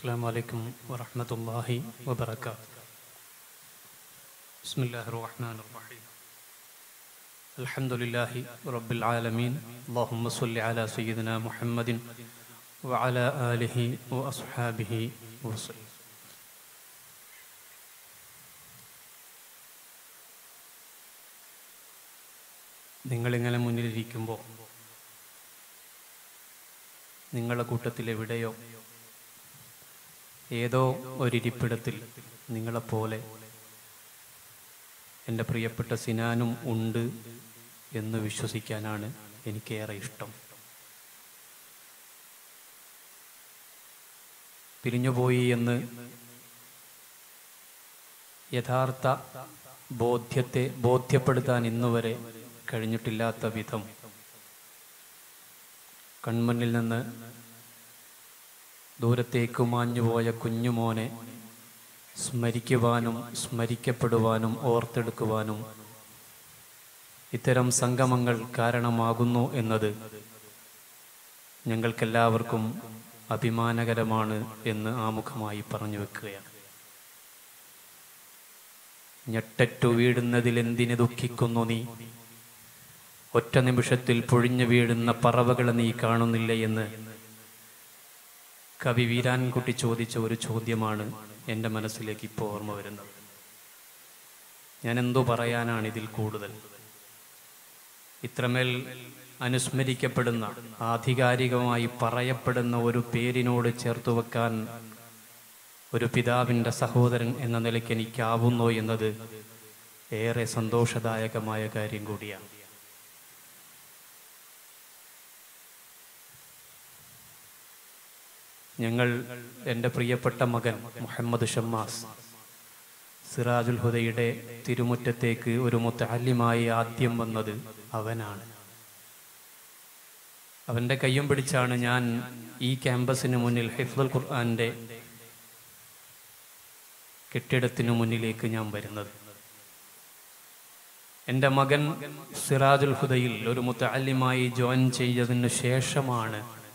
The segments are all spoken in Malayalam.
السلام عليكم ورحمة الله وبركاته بسم الله الرحمن الرحيم الحمد لله رب العالمين اللهم صل على سيدنا محمد وعلى آله وأصحابه وسلم നിങ്ങളിങ്ങനെ മുന്നിലിരിക്കുമ്പോൾ നിങ്ങളുടെ കൂട്ടത്തിൽ എവിടെയോ ഏതോ ഒരിരിപ്പിടത്തിൽ നിങ്ങളെപ്പോലെ എൻ്റെ പ്രിയപ്പെട്ട സിനാനും ഉണ്ട് എന്ന് വിശ്വസിക്കാനാണ് എനിക്കേറെ ഇഷ്ടം പിരിഞ്ഞുപോയി എന്ന് യഥാർത്ഥ ബോധ്യത്തെ ബോധ്യപ്പെടുത്താൻ ഇന്നുവരെ കഴിഞ്ഞിട്ടില്ലാത്ത വിധം കൺമുന്നിൽ നിന്ന് ദൂരത്തേക്ക് മാഞ്ഞുപോയ കുഞ്ഞുമോനെ സ്മരിക്കുവാനും സ്മരിക്കപ്പെടുവാനും ഓർത്തെടുക്കുവാനും ഇത്തരം സംഗമങ്ങൾ കാരണമാകുന്നു എന്നത് ഞങ്ങൾക്കെല്ലാവർക്കും അഭിമാനകരമാണ് എന്ന് ആമുഖമായി പറഞ്ഞു വെക്കുകയാണ് ഞെട്ടറ്റു വീഴുന്നതിൽ എന്തിന് ദുഃഖിക്കുന്നു നീ ഒറ്റ നിമിഷത്തിൽ പൊഴിഞ്ഞു വീഴുന്ന പറവകളെ നീ കാണുന്നില്ല എന്ന് കവി വീരാൻകുട്ടി ചോദിച്ച ഒരു ചോദ്യമാണ് എൻ്റെ മനസ്സിലേക്ക് ഇപ്പോൾ ഓർമ്മ വരുന്നത് ഞാൻ എന്തോ പറയാനാണ് ഇതിൽ കൂടുതൽ ഇത്രമേൽ അനുസ്മരിക്കപ്പെടുന്ന ആധികാരികമായി പറയപ്പെടുന്ന ഒരു പേരിനോട് ചേർത്ത് വെക്കാൻ ഒരു പിതാവിൻ്റെ സഹോദരൻ എന്ന നിലയ്ക്ക് എനിക്കാവുന്നു എന്നത് ഏറെ സന്തോഷദായകമായ കാര്യം കൂടിയാണ് ഞങ്ങൾ എൻ്റെ പ്രിയപ്പെട്ട മകൻ മുഹമ്മദ് ഷമ്മാസ് സിറാജുൽ ഹുദയുടെ തിരുമുറ്റത്തേക്ക് ഒരു മുത്തല്യമായി ആദ്യം വന്നത് അവനാണ് അവൻ്റെ കയ്യും പിടിച്ചാണ് ഞാൻ ഈ ക്യാമ്പസിന് മുന്നിൽ ഹിഫ്ദുൽ ഖുർആാൻ്റെ കെട്ടിടത്തിനു മുന്നിലേക്ക് ഞാൻ വരുന്നത് എൻ്റെ മകൻ സിറാജുൽ ഹുദയിൽ ഒരു മുത്തല്യമായി ജോയിൻ ചെയ്തതിന് ശേഷമാണ്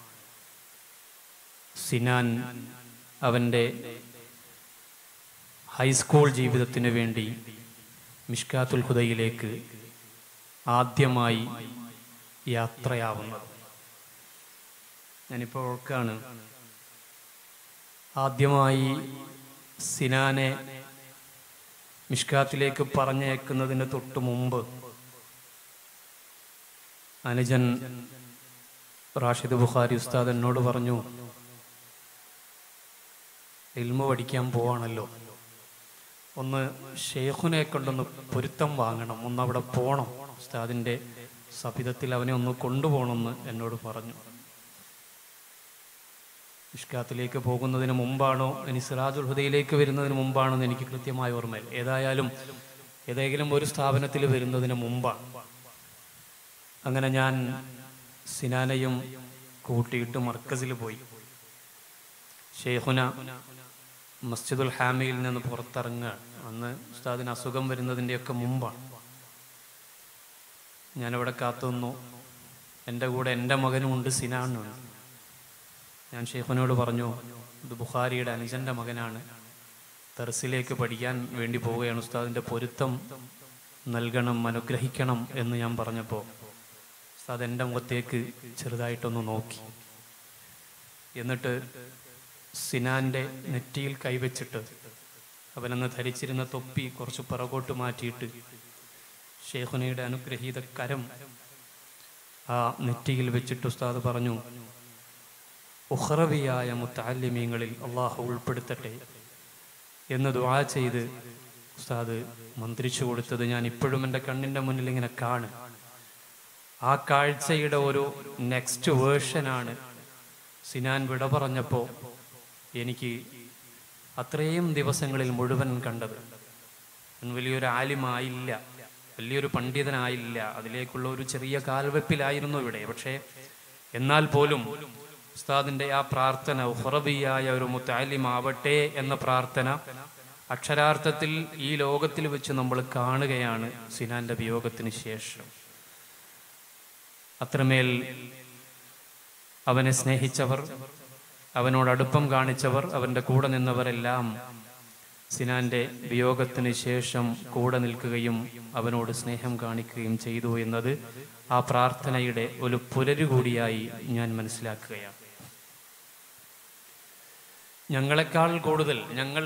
സിനാൻ അവൻ്റെ ഹൈസ്കൂൾ ജീവിതത്തിന് വേണ്ടി മിഷ്കാത്തുൽ ഹുദയിലേക്ക് ആദ്യമായി യാത്രയാവുന്നത് ഞാനിപ്പോൾ ഓർക്കാണ് ആദ്യമായി സിനാനെ മിഷ്കാത്തിലേക്ക് പറഞ്ഞേക്കുന്നതിന് തൊട്ട് മുമ്പ് അനുജൻ റാഷിദ് ബുഖാരി ഉസ്താദ് എന്നോട് പറഞ്ഞു ഇൽമ പഠിക്കാൻ പോവാണല്ലോ ഒന്ന് ഷെയ്ഖുനെ കൊണ്ടൊന്ന് പൊരുത്തം വാങ്ങണം ഒന്ന് അവിടെ പോകണം ഉസ്താദിൻ്റെ സഭിതത്തിൽ അവനെ ഒന്ന് കൊണ്ടുപോകണമെന്ന് എന്നോട് പറഞ്ഞു ഇഷ്കാത്തിലേക്ക് പോകുന്നതിന് മുമ്പാണോ ഇനി സിറാജുൽ ഹുദയിലേക്ക് വരുന്നതിന് മുമ്പാണോ എന്ന് എനിക്ക് കൃത്യമായ ഓർമ്മയില്ല ഏതായാലും ഏതെങ്കിലും ഒരു സ്ഥാപനത്തിൽ വരുന്നതിന് മുമ്പാണ് അങ്ങനെ ഞാൻ സിനാനയും കൂട്ടിയിട്ട് മർക്കസിൽ പോയി ഷെയ്ഖുന മസ്ജിദുൽ ഹാമിയിൽ നിന്ന് പുറത്തിറങ്ങുകയാണ് അന്ന് ഉസ്താദിന് അസുഖം വരുന്നതിൻ്റെയൊക്കെ മുമ്പാണ് ഞാനവിടെ കാത്തുനിന്നു എൻ്റെ കൂടെ എൻ്റെ മകനുമുണ്ട് സിനാനുണ്ട് ഞാൻ ഷെയ്ഖുനോട് പറഞ്ഞു ഇത് ബുഖാരിയുടെ അനുജൻ്റെ മകനാണ് തെർസിലേക്ക് പഠിക്കാൻ വേണ്ടി പോവുകയാണ് ഉസ്താദിൻ്റെ പൊരുത്തം നൽകണം അനുഗ്രഹിക്കണം എന്ന് ഞാൻ പറഞ്ഞപ്പോൾ ഉസ്താദ് എൻ്റെ മുഖത്തേക്ക് ചെറുതായിട്ടൊന്ന് നോക്കി എന്നിട്ട് സിനാന്റെ നെറ്റിയിൽ കൈവച്ചിട്ട് അവനന്ന് ധരിച്ചിരുന്ന തൊപ്പി കുറച്ച് പിറകോട്ട് മാറ്റിയിട്ട് ഷേഖുനയുടെ അനുഗ്രഹീത കരം ആ നെറ്റിയിൽ വെച്ചിട്ട് ഉസ്താദ് പറഞ്ഞു ഉഹ്റവിയായ മുത്താലിമീങ്ങളിൽ അള്ളാഹു ഉൾപ്പെടുത്തട്ടെ എന്ന് ദ്വാ ചെയ്ത് ഉസ്താദ് മന്ത്രിച്ചു കൊടുത്തത് ഞാൻ ഇപ്പോഴും എൻ്റെ കണ്ണിൻ്റെ മുന്നിൽ ഇങ്ങനെ കാണും ആ കാഴ്ചയുടെ ഒരു നെക്സ്റ്റ് വേർഷനാണ് സിനാൻ വിട പറഞ്ഞപ്പോൾ എനിക്ക് അത്രയും ദിവസങ്ങളിൽ മുഴുവൻ കണ്ടത് ഞാൻ വലിയൊരു ആലിമായില്ല വലിയൊരു പണ്ഡിതനായില്ല അതിലേക്കുള്ള ഒരു ചെറിയ കാൽവെപ്പിലായിരുന്നു ഇവിടെ പക്ഷേ എന്നാൽ പോലും ഉസ്താദിന്റെ ആ പ്രാർത്ഥന ഉഹറബിയായ ഒരു മുത്താലിമാവട്ടെ എന്ന പ്രാർത്ഥന അക്ഷരാർത്ഥത്തിൽ ഈ ലോകത്തിൽ വെച്ച് നമ്മൾ കാണുകയാണ് സിനാന്റെ വിയോഗത്തിന് ശേഷം അത്രമേൽ അവനെ സ്നേഹിച്ചവർ അവനോട് അടുപ്പം കാണിച്ചവർ അവൻ്റെ കൂടെ നിന്നവരെല്ലാം സിനാന്റെ വിയോഗത്തിന് ശേഷം കൂടെ നിൽക്കുകയും അവനോട് സ്നേഹം കാണിക്കുകയും ചെയ്തു എന്നത് ആ പ്രാർത്ഥനയുടെ ഒരു പുലരുകൂടിയായി ഞാൻ മനസ്സിലാക്കുകയാണ് ഞങ്ങളെക്കാൾ കൂടുതൽ ഞങ്ങൾ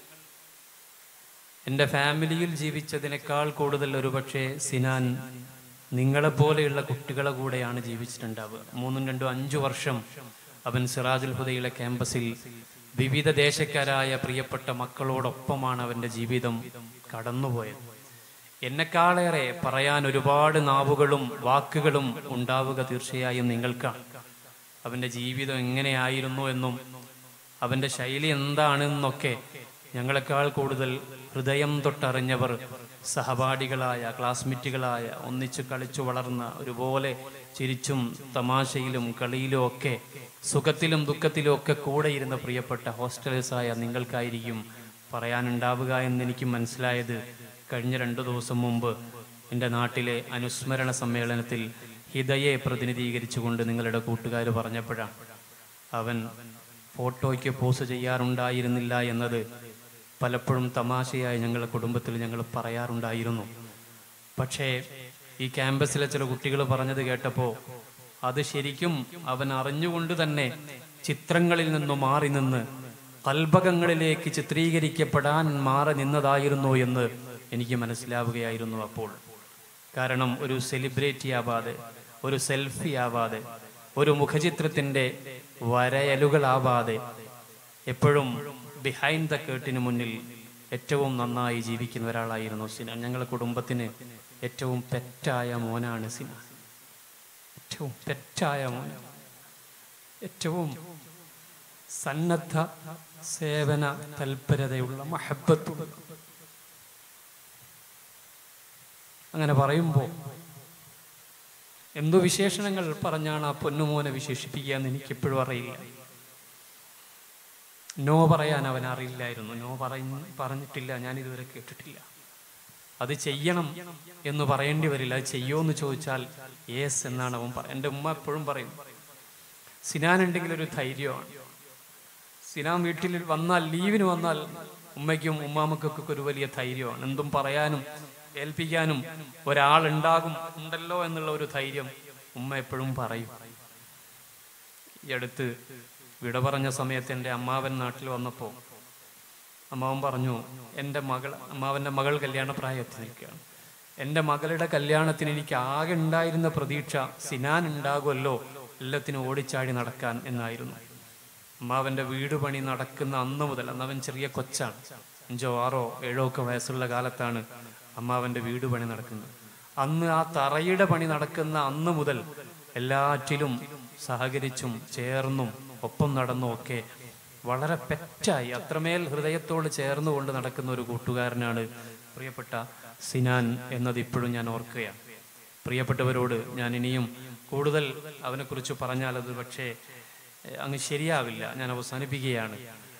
എൻ്റെ ഫാമിലിയിൽ ജീവിച്ചതിനേക്കാൾ കൂടുതൽ ഒരുപക്ഷെ സിനാൻ നിങ്ങളെപ്പോലെയുള്ള കുട്ടികളെ കൂടെയാണ് ജീവിച്ചിട്ടുണ്ടാവുക മൂന്നും രണ്ടും അഞ്ചു വർഷം അവൻ സിറാജുൽ ഹുദയിലെ ക്യാമ്പസിൽ വിവിധ ദേശക്കാരായ പ്രിയപ്പെട്ട മക്കളോടൊപ്പമാണ് അവൻ്റെ ജീവിതം കടന്നുപോയത് എന്നെക്കാളേറെ പറയാൻ ഒരുപാട് നാവുകളും വാക്കുകളും ഉണ്ടാവുക തീർച്ചയായും നിങ്ങൾക്കാണ് അവൻ്റെ ജീവിതം എങ്ങനെയായിരുന്നു എന്നും അവൻ്റെ ശൈലി എന്താണെന്നൊക്കെ ഞങ്ങളെക്കാൾ കൂടുതൽ ഹൃദയം തൊട്ടറിഞ്ഞവർ സഹപാഠികളായ ക്ലാസ്മേറ്റുകളായ ഒന്നിച്ചു കളിച്ചു വളർന്ന ഒരുപോലെ ചിരിച്ചും തമാശയിലും കളിയിലും ഒക്കെ സുഖത്തിലും ദുഃഖത്തിലും ഒക്കെ കൂടെ ഇരുന്ന പ്രിയപ്പെട്ട ഹോസ്റ്റലേഴ്സായ നിങ്ങൾക്കായിരിക്കും പറയാനുണ്ടാവുക എന്നെനിക്ക് മനസ്സിലായത് കഴിഞ്ഞ രണ്ടു ദിവസം മുമ്പ് എൻ്റെ നാട്ടിലെ അനുസ്മരണ സമ്മേളനത്തിൽ ഹിതയെ പ്രതിനിധീകരിച്ചുകൊണ്ട് നിങ്ങളുടെ കൂട്ടുകാർ പറഞ്ഞപ്പോഴാണ് അവൻ ഫോട്ടോയ്ക്ക് പോസ് ചെയ്യാറുണ്ടായിരുന്നില്ല എന്നത് പലപ്പോഴും തമാശയായി ഞങ്ങളുടെ കുടുംബത്തിൽ ഞങ്ങൾ പറയാറുണ്ടായിരുന്നു പക്ഷേ ഈ ക്യാമ്പസിലെ ചില കുട്ടികൾ പറഞ്ഞത് കേട്ടപ്പോൾ അത് ശരിക്കും അവൻ അറിഞ്ഞുകൊണ്ട് തന്നെ ചിത്രങ്ങളിൽ നിന്നു മാറി നിന്ന് കൽഭകങ്ങളിലേക്ക് ചിത്രീകരിക്കപ്പെടാൻ മാറി നിന്നതായിരുന്നു എന്ന് എനിക്ക് മനസ്സിലാവുകയായിരുന്നു അപ്പോൾ കാരണം ഒരു സെലിബ്രിറ്റി ആവാതെ ഒരു സെൽഫി ആവാതെ ഒരു മുഖചിത്രത്തിന്റെ വരയലുകളാവാതെ എപ്പോഴും ബിഹൈൻഡ് ദ കേട്ടിന് മുന്നിൽ ഏറ്റവും നന്നായി ജീവിക്കുന്ന ഒരാളായിരുന്നു സിന ഞങ്ങളുടെ കുടുംബത്തിന് ഏറ്റവും പെറ്റായ മോനാണ് സിന ഏറ്റവും പെറ്റായ മോൻ ഏറ്റവും സന്നദ്ധ സേവന തൽപരതയുള്ള മഹബത്തുള്ള അങ്ങനെ പറയുമ്പോൾ എന്തു വിശേഷണങ്ങൾ പറഞ്ഞാണ് ആ പൊന്നുമോനെ വിശേഷിപ്പിക്കുക എന്ന് എനിക്കെപ്പോഴും അറിയില്ല നോ പറയാൻ അവൻ അറിയില്ലായിരുന്നു നോ പറഞ്ഞ് പറഞ്ഞിട്ടില്ല ഞാൻ ഇതുവരെ കേട്ടിട്ടില്ല അത് ചെയ്യണം എന്ന് പറയേണ്ടി വരില്ല അത് ചെയ്യോ എന്ന് ചോദിച്ചാൽ യേസ് എന്നാണ് അവൻ പറ എൻ്റെ ഉമ്മ എപ്പോഴും പറയും സിനാൻ ഉണ്ടെങ്കിൽ ഒരു ധൈര്യമാണ് സിനാൻ വീട്ടിൽ വന്നാൽ ലീവിന് വന്നാൽ ഉമ്മയ്ക്കും ഉമ്മാമക്കൊക്കെ ഒരു വലിയ ധൈര്യമാണ് എന്തും പറയാനും ഏൽപ്പിക്കാനും ഒരാളുണ്ടാകും ഉണ്ടല്ലോ എന്നുള്ള ഒരു ധൈര്യം ഉമ്മ എപ്പോഴും പറയും ഈ അടുത്ത് വിട പറഞ്ഞ സമയത്ത് എൻ്റെ അമ്മാവൻ നാട്ടിൽ വന്നപ്പോൾ അമ്മാവൻ പറഞ്ഞു എൻ്റെ മകൾ അമ്മാവൻ്റെ മകൾ കല്യാണ പ്രായത്തിൽ നിൽക്കുകയാണ് എൻ്റെ മകളുടെ കല്യാണത്തിന് എനിക്ക് ആകെ ഉണ്ടായിരുന്ന പ്രതീക്ഷ സിനാൻ ഉണ്ടാകുമല്ലോ എല്ലാത്തിനും ഓടിച്ചാടി നടക്കാൻ എന്നായിരുന്നു അമ്മാവൻ്റെ വീട് പണി നടക്കുന്ന അന്ന് മുതൽ അന്ന് അവൻ ചെറിയ കൊച്ചാണ് അഞ്ചോ ആറോ ഏഴോ ഒക്കെ വയസ്സുള്ള കാലത്താണ് അമ്മാവൻ്റെ വീട് പണി നടക്കുന്നത് അന്ന് ആ തറയുടെ പണി നടക്കുന്ന അന്ന് മുതൽ എല്ലാറ്റിലും സഹകരിച്ചും ചേർന്നും ഒപ്പം നടന്നും ഒക്കെ വളരെ പെറ്റായി അത്രമേൽ ഹൃദയത്തോട് ചേർന്നുകൊണ്ട് നടക്കുന്ന ഒരു കൂട്ടുകാരനാണ് പ്രിയപ്പെട്ട സിനാൻ എന്നത് ഇപ്പോഴും ഞാൻ ഓർക്കുകയാണ് പ്രിയപ്പെട്ടവരോട് ഞാൻ ഇനിയും കൂടുതൽ അവനെക്കുറിച്ച് പറഞ്ഞാൽ അത് പക്ഷേ എഹ്, അങ്ങ് ശരിയാവില്ല ഞാൻ അവസാനിപ്പിക്കുകയാണ്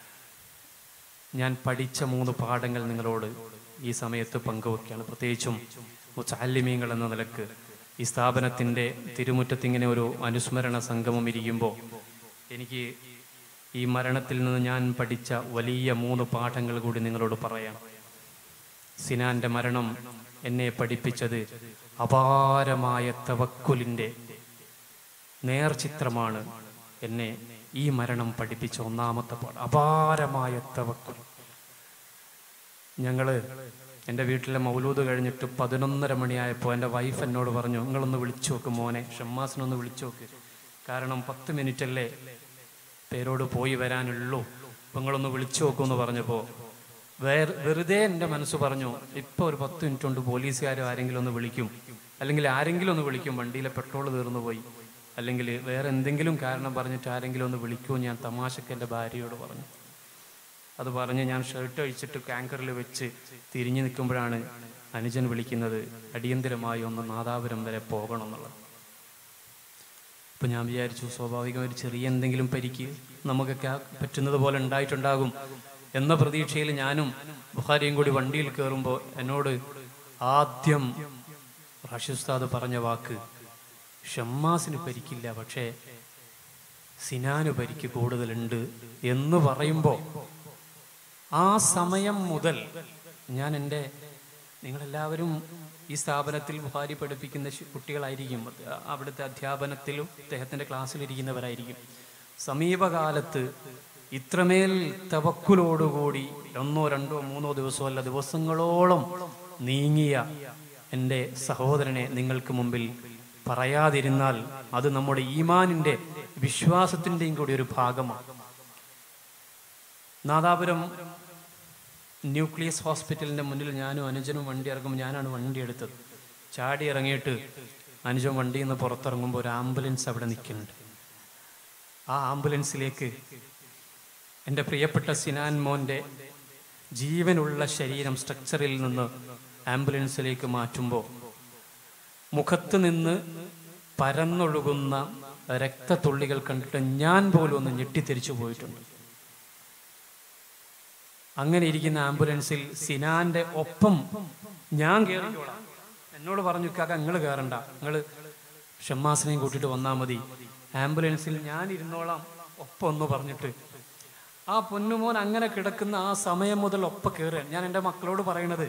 ഞാൻ പഠിച്ച മൂന്ന് പാഠങ്ങൾ നിങ്ങളോട് ഈ സമയത്ത് പങ്കുവെക്കുകയാണ് പ്രത്യേകിച്ചും മുച്ചാലിമീങ്ങൾ എന്ന നിലക്ക് ഈ സ്ഥാപനത്തിൻ്റെ തിരുമുറ്റത്ത് ഇങ്ങനെ ഒരു അനുസ്മരണ സംഗമം ഇരിക്കുമ്പോൾ എനിക്ക് ഈ മരണത്തിൽ നിന്ന് ഞാൻ പഠിച്ച വലിയ മൂന്ന് പാഠങ്ങൾ കൂടി നിങ്ങളോട് പറയാം സിനാന്റെ മരണം എന്നെ പഠിപ്പിച്ചത് അപാരമായ തവക്കുലിൻ്റെ നേർചിത്രമാണ് എന്നെ ഈ മരണം പഠിപ്പിച്ച ഒന്നാമത്തെ പാഠം അപാരമായ തവക്കുൽ ഞങ്ങള് എൻ്റെ വീട്ടിലെ മൗലൂദ് കഴിഞ്ഞിട്ട് പതിനൊന്നര മണിയായപ്പോൾ എൻ്റെ വൈഫ് എന്നോട് പറഞ്ഞു നിങ്ങളൊന്ന് വിളിച്ചു നോക്ക് മോനെ ഷമ്മാസിനൊന്ന് വിളിച്ചു നോക്ക് കാരണം പത്ത് മിനിറ്റ് അല്ലേ പേരോട് പോയി വരാനുള്ളൂ അപ്പൊ നിങ്ങളൊന്ന് വിളിച്ചു നോക്കുമെന്ന് പറഞ്ഞപ്പോൾ വേറെ വെറുതെ എൻ്റെ മനസ്സ് പറഞ്ഞു ഇപ്പോൾ ഒരു പത്ത് മിനിറ്റ് കൊണ്ട് പോലീസുകാരോ ആരെങ്കിലും ഒന്ന് വിളിക്കും അല്ലെങ്കിൽ ആരെങ്കിലും ഒന്ന് വിളിക്കും വണ്ടിയിലെ പെട്രോൾ തീർന്നു പോയി അല്ലെങ്കിൽ വേറെ എന്തെങ്കിലും കാരണം പറഞ്ഞിട്ട് ആരെങ്കിലും ഒന്ന് വിളിക്കുമോ ഞാൻ തമാശക്ക് എൻ്റെ ഭാര്യയോട് പറഞ്ഞു അത് പറഞ്ഞ് ഞാൻ ഷർട്ട് അഴിച്ചിട്ട് കാങ്കറിൽ വെച്ച് തിരിഞ്ഞു നിൽക്കുമ്പോഴാണ് അനുജൻ വിളിക്കുന്നത് അടിയന്തരമായി ഒന്ന് നാദാപുരം വരെ പോകണം എന്നുള്ളത് അപ്പൊ ഞാൻ വിചാരിച്ചു സ്വാഭാവികം ഒരു ചെറിയ എന്തെങ്കിലും പരിക്ക് നമുക്കൊക്കെ ആ പറ്റുന്നത് പോലെ ഉണ്ടായിട്ടുണ്ടാകും എന്ന പ്രതീക്ഷയിൽ ഞാനും ബുഹാരിയും കൂടി വണ്ടിയിൽ കയറുമ്പോൾ എന്നോട് ആദ്യം റാഷി ഉസ്താദ് പറഞ്ഞ വാക്ക് ഷമ്മാസിന് പരിക്കില്ല പക്ഷേ സിനാന് പരിക്ക് കൂടുതലുണ്ട് എന്ന് പറയുമ്പോൾ ആ സമയം മുതൽ ഞാൻ എൻ്റെ നിങ്ങളെല്ലാവരും ഈ സ്ഥാപനത്തിൽ ബുഹാരി പഠിപ്പിക്കുന്ന ശി- കുട്ടികളായിരിക്കും അത് അവിടുത്തെ അധ്യാപനത്തിലും അദ്ദേഹത്തിൻ്റെ ക്ലാസ്സിലിരിക്കുന്നവരായിരിക്കും സമീപകാലത്ത് ഇത്രമേൽ തവക്കുലോടുകൂടി ഒന്നോ രണ്ടോ മൂന്നോ ദിവസമോ അല്ല ദിവസങ്ങളോളം നീങ്ങിയ എൻ്റെ സഹോദരനെ നിങ്ങൾക്ക് മുമ്പിൽ പറയാതിരുന്നാൽ അത് നമ്മുടെ ഈമാനിൻ്റെ വിശ്വാസത്തിൻ്റെയും കൂടി ഒരു ഭാഗമാണ് നാദാപുരം ന്യൂക്ലിയസ് ഹോസ്പിറ്റലിന്റെ മുന്നിൽ ഞാനും അനുജനും വണ്ടി ഇറങ്ങുമ്പോൾ ഞാനാണ് വണ്ടി എടുത്തത് ചാടി ഇറങ്ങിയിട്ട് അനുജൻ വണ്ടിയിൽ നിന്ന് പുറത്തിറങ്ങുമ്പോൾ ഒരു ആംബുലൻസ് അവിടെ നിൽക്കുന്നുണ്ട് ആ ആംബുലൻസിലേക്ക് എൻ്റെ പ്രിയപ്പെട്ട സിനാൻ മോൻ്റെ ജീവനുള്ള ശരീരം സ്ട്രക്ചറിൽ നിന്ന് ആംബുലൻസിലേക്ക് മാറ്റുമ്പോൾ മുഖത്ത് നിന്ന് പരന്നൊഴുകുന്ന രക്തത്തുള്ളികൾ കണ്ടിട്ട് ഞാൻ പോലും ഒന്ന് ഞെട്ടിത്തിരിച്ചു പോയിട്ടുണ്ട് അങ്ങനെ ഇരിക്കുന്ന ആംബുലൻസിൽ സിനാന്റെ ഒപ്പം ഞാൻ കയറിക്കോളാം എന്നോട് പറഞ്ഞു കാക്ക നിങ്ങൾ കയറണ്ട നിങ്ങൾ ഷമ്മാസിനെയും കൂട്ടിയിട്ട് വന്നാൽ മതി ആംബുലൻസിൽ ഞാൻ ഇരുന്നോളാം ഒപ്പം ഒന്ന് പറഞ്ഞിട്ട് ആ പൊന്നുമോൻ അങ്ങനെ കിടക്കുന്ന ആ സമയം മുതൽ ഒപ്പം കയറുക ഞാൻ എൻ്റെ മക്കളോട് പറയണത്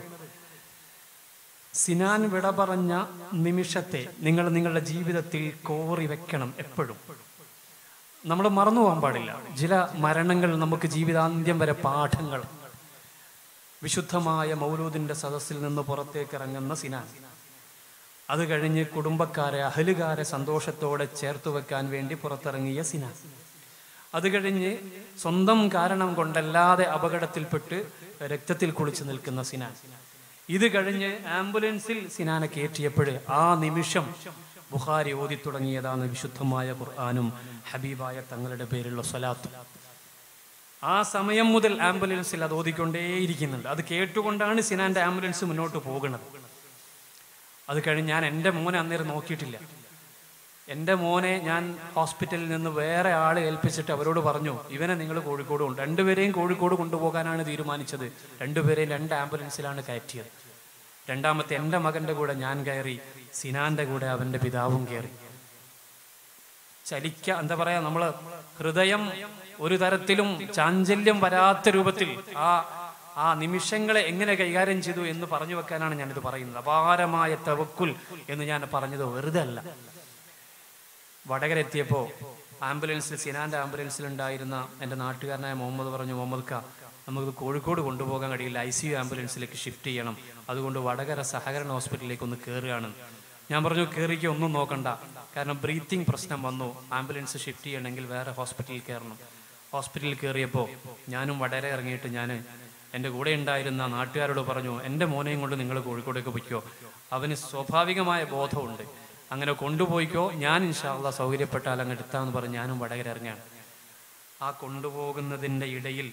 സിനാൻ വിട പറഞ്ഞ നിമിഷത്തെ നിങ്ങൾ നിങ്ങളുടെ ജീവിതത്തിൽ കോറി വെക്കണം എപ്പോഴും നമ്മൾ മറന്നു പോകാൻ പാടില്ല ചില മരണങ്ങൾ നമുക്ക് ജീവിതാന്ത്യം വരെ പാഠങ്ങൾ വിശുദ്ധമായ മൗലൂദിന്റെ സദസ്സിൽ നിന്ന് പുറത്തേക്ക് ഇറങ്ങുന്ന സിനാൻ അത് കഴിഞ്ഞ് കുടുംബക്കാരെ അഹലുകാരെ സന്തോഷത്തോടെ ചേർത്ത് വെക്കാൻ വേണ്ടി പുറത്തിറങ്ങിയ സിനാൻ അത് കഴിഞ്ഞ് സ്വന്തം കാരണം കൊണ്ടല്ലാതെ അപകടത്തിൽപ്പെട്ട് രക്തത്തിൽ കുളിച്ചു നിൽക്കുന്ന സിനാൻ ഇത് കഴിഞ്ഞ് ആംബുലൻസിൽ സിനാനെ കയറ്റിയപ്പോൾ ആ നിമിഷം ബുഖാരി ഓതി തുടങ്ങിയതാണ് വിശുദ്ധമായ ഖുർആാനും ഹബീബായ തങ്ങളുടെ പേരുള്ള സ്വലാത്തും ആ സമയം മുതൽ ആംബുലൻസിൽ അത് ഓതിക്കൊണ്ടേയിരിക്കുന്നുണ്ട് അത് കേട്ടുകൊണ്ടാണ് സിനാന്റെ ആംബുലൻസ് മുന്നോട്ട് പോകുന്നത് അത് കഴിഞ്ഞ് ഞാൻ എൻ്റെ മോനെ അന്നേരം നോക്കിയിട്ടില്ല എൻ്റെ മോനെ ഞാൻ ഹോസ്പിറ്റലിൽ നിന്ന് വേറെ ആളെ ഏൽപ്പിച്ചിട്ട് അവരോട് പറഞ്ഞു ഇവനെ നിങ്ങൾ കോഴിക്കോട് കൊണ്ട് രണ്ടുപേരെയും കോഴിക്കോട് കൊണ്ടുപോകാനാണ് തീരുമാനിച്ചത് രണ്ടുപേരെയും രണ്ട് ആംബുലൻസിലാണ് കയറ്റിയത് രണ്ടാമത്തെ എൻ്റെ മകൻ്റെ കൂടെ ഞാൻ കയറി സിനാന്റെ കൂടെ അവൻ്റെ പിതാവും കയറി ചലിക്ക എന്താ പറയാ നമ്മള് ഹൃദയം ഒരു തരത്തിലും ചാഞ്ചല്യം വരാത്ത രൂപത്തിൽ ആ ആ നിമിഷങ്ങളെ എങ്ങനെ കൈകാര്യം ചെയ്തു എന്ന് പറഞ്ഞു വെക്കാനാണ് ഞാനിത് പറയുന്നത് അപാരമായ തവക്കുൽ എന്ന് ഞാൻ പറഞ്ഞത് വെറുതെ അല്ല വടകര എത്തിയപ്പോൾ ആംബുലൻസിൽ സിനാന്റെ ആംബുലൻസിൽ ഉണ്ടായിരുന്ന എൻ്റെ നാട്ടുകാരനായ മുഹമ്മദ് പറഞ്ഞു മുഹമ്മദ് ഖാ നമുക്ക് കോഴിക്കോട് കൊണ്ടുപോകാൻ കഴിയില്ല ഐ സി യു ആംബുലൻസിലേക്ക് ഷിഫ്റ്റ് ചെയ്യണം അതുകൊണ്ട് വടകര സഹകരണ ഹോസ്പിറ്റലിലേക്ക് ഒന്ന് കയറുകയാണ് ഞാൻ പറഞ്ഞു കയറിക്ക് ഒന്നും നോക്കണ്ട കാരണം ബ്രീത്തിങ് പ്രശ്നം വന്നു ആംബുലൻസ് ഷിഫ്റ്റ് ചെയ്യണമെങ്കിൽ വേറെ ഹോസ്പിറ്റലിൽ കയറണം ഹോസ്പിറ്റലിൽ കയറിയപ്പോൾ ഞാനും വടകര ഇറങ്ങിയിട്ട് ഞാൻ എൻ്റെ കൂടെ ഉണ്ടായിരുന്ന നാട്ടുകാരോട് പറഞ്ഞു എൻ്റെ മോനെയും കൊണ്ട് നിങ്ങൾ കോഴിക്കോടേക്ക് പൊയ്ക്കോ അവന് സ്വാഭാവികമായ ബോധമുണ്ട് അങ്ങനെ കൊണ്ടുപോയിക്കോ ഞാൻ ഇൻഷാള്ള സൗകര്യപ്പെട്ടാൽ അങ്ങ് എടുത്താന്ന് പറഞ്ഞ് ഞാനും വടകര ഇറങ്ങിയാണ് ആ കൊണ്ടുപോകുന്നതിൻ്റെ ഇടയിൽ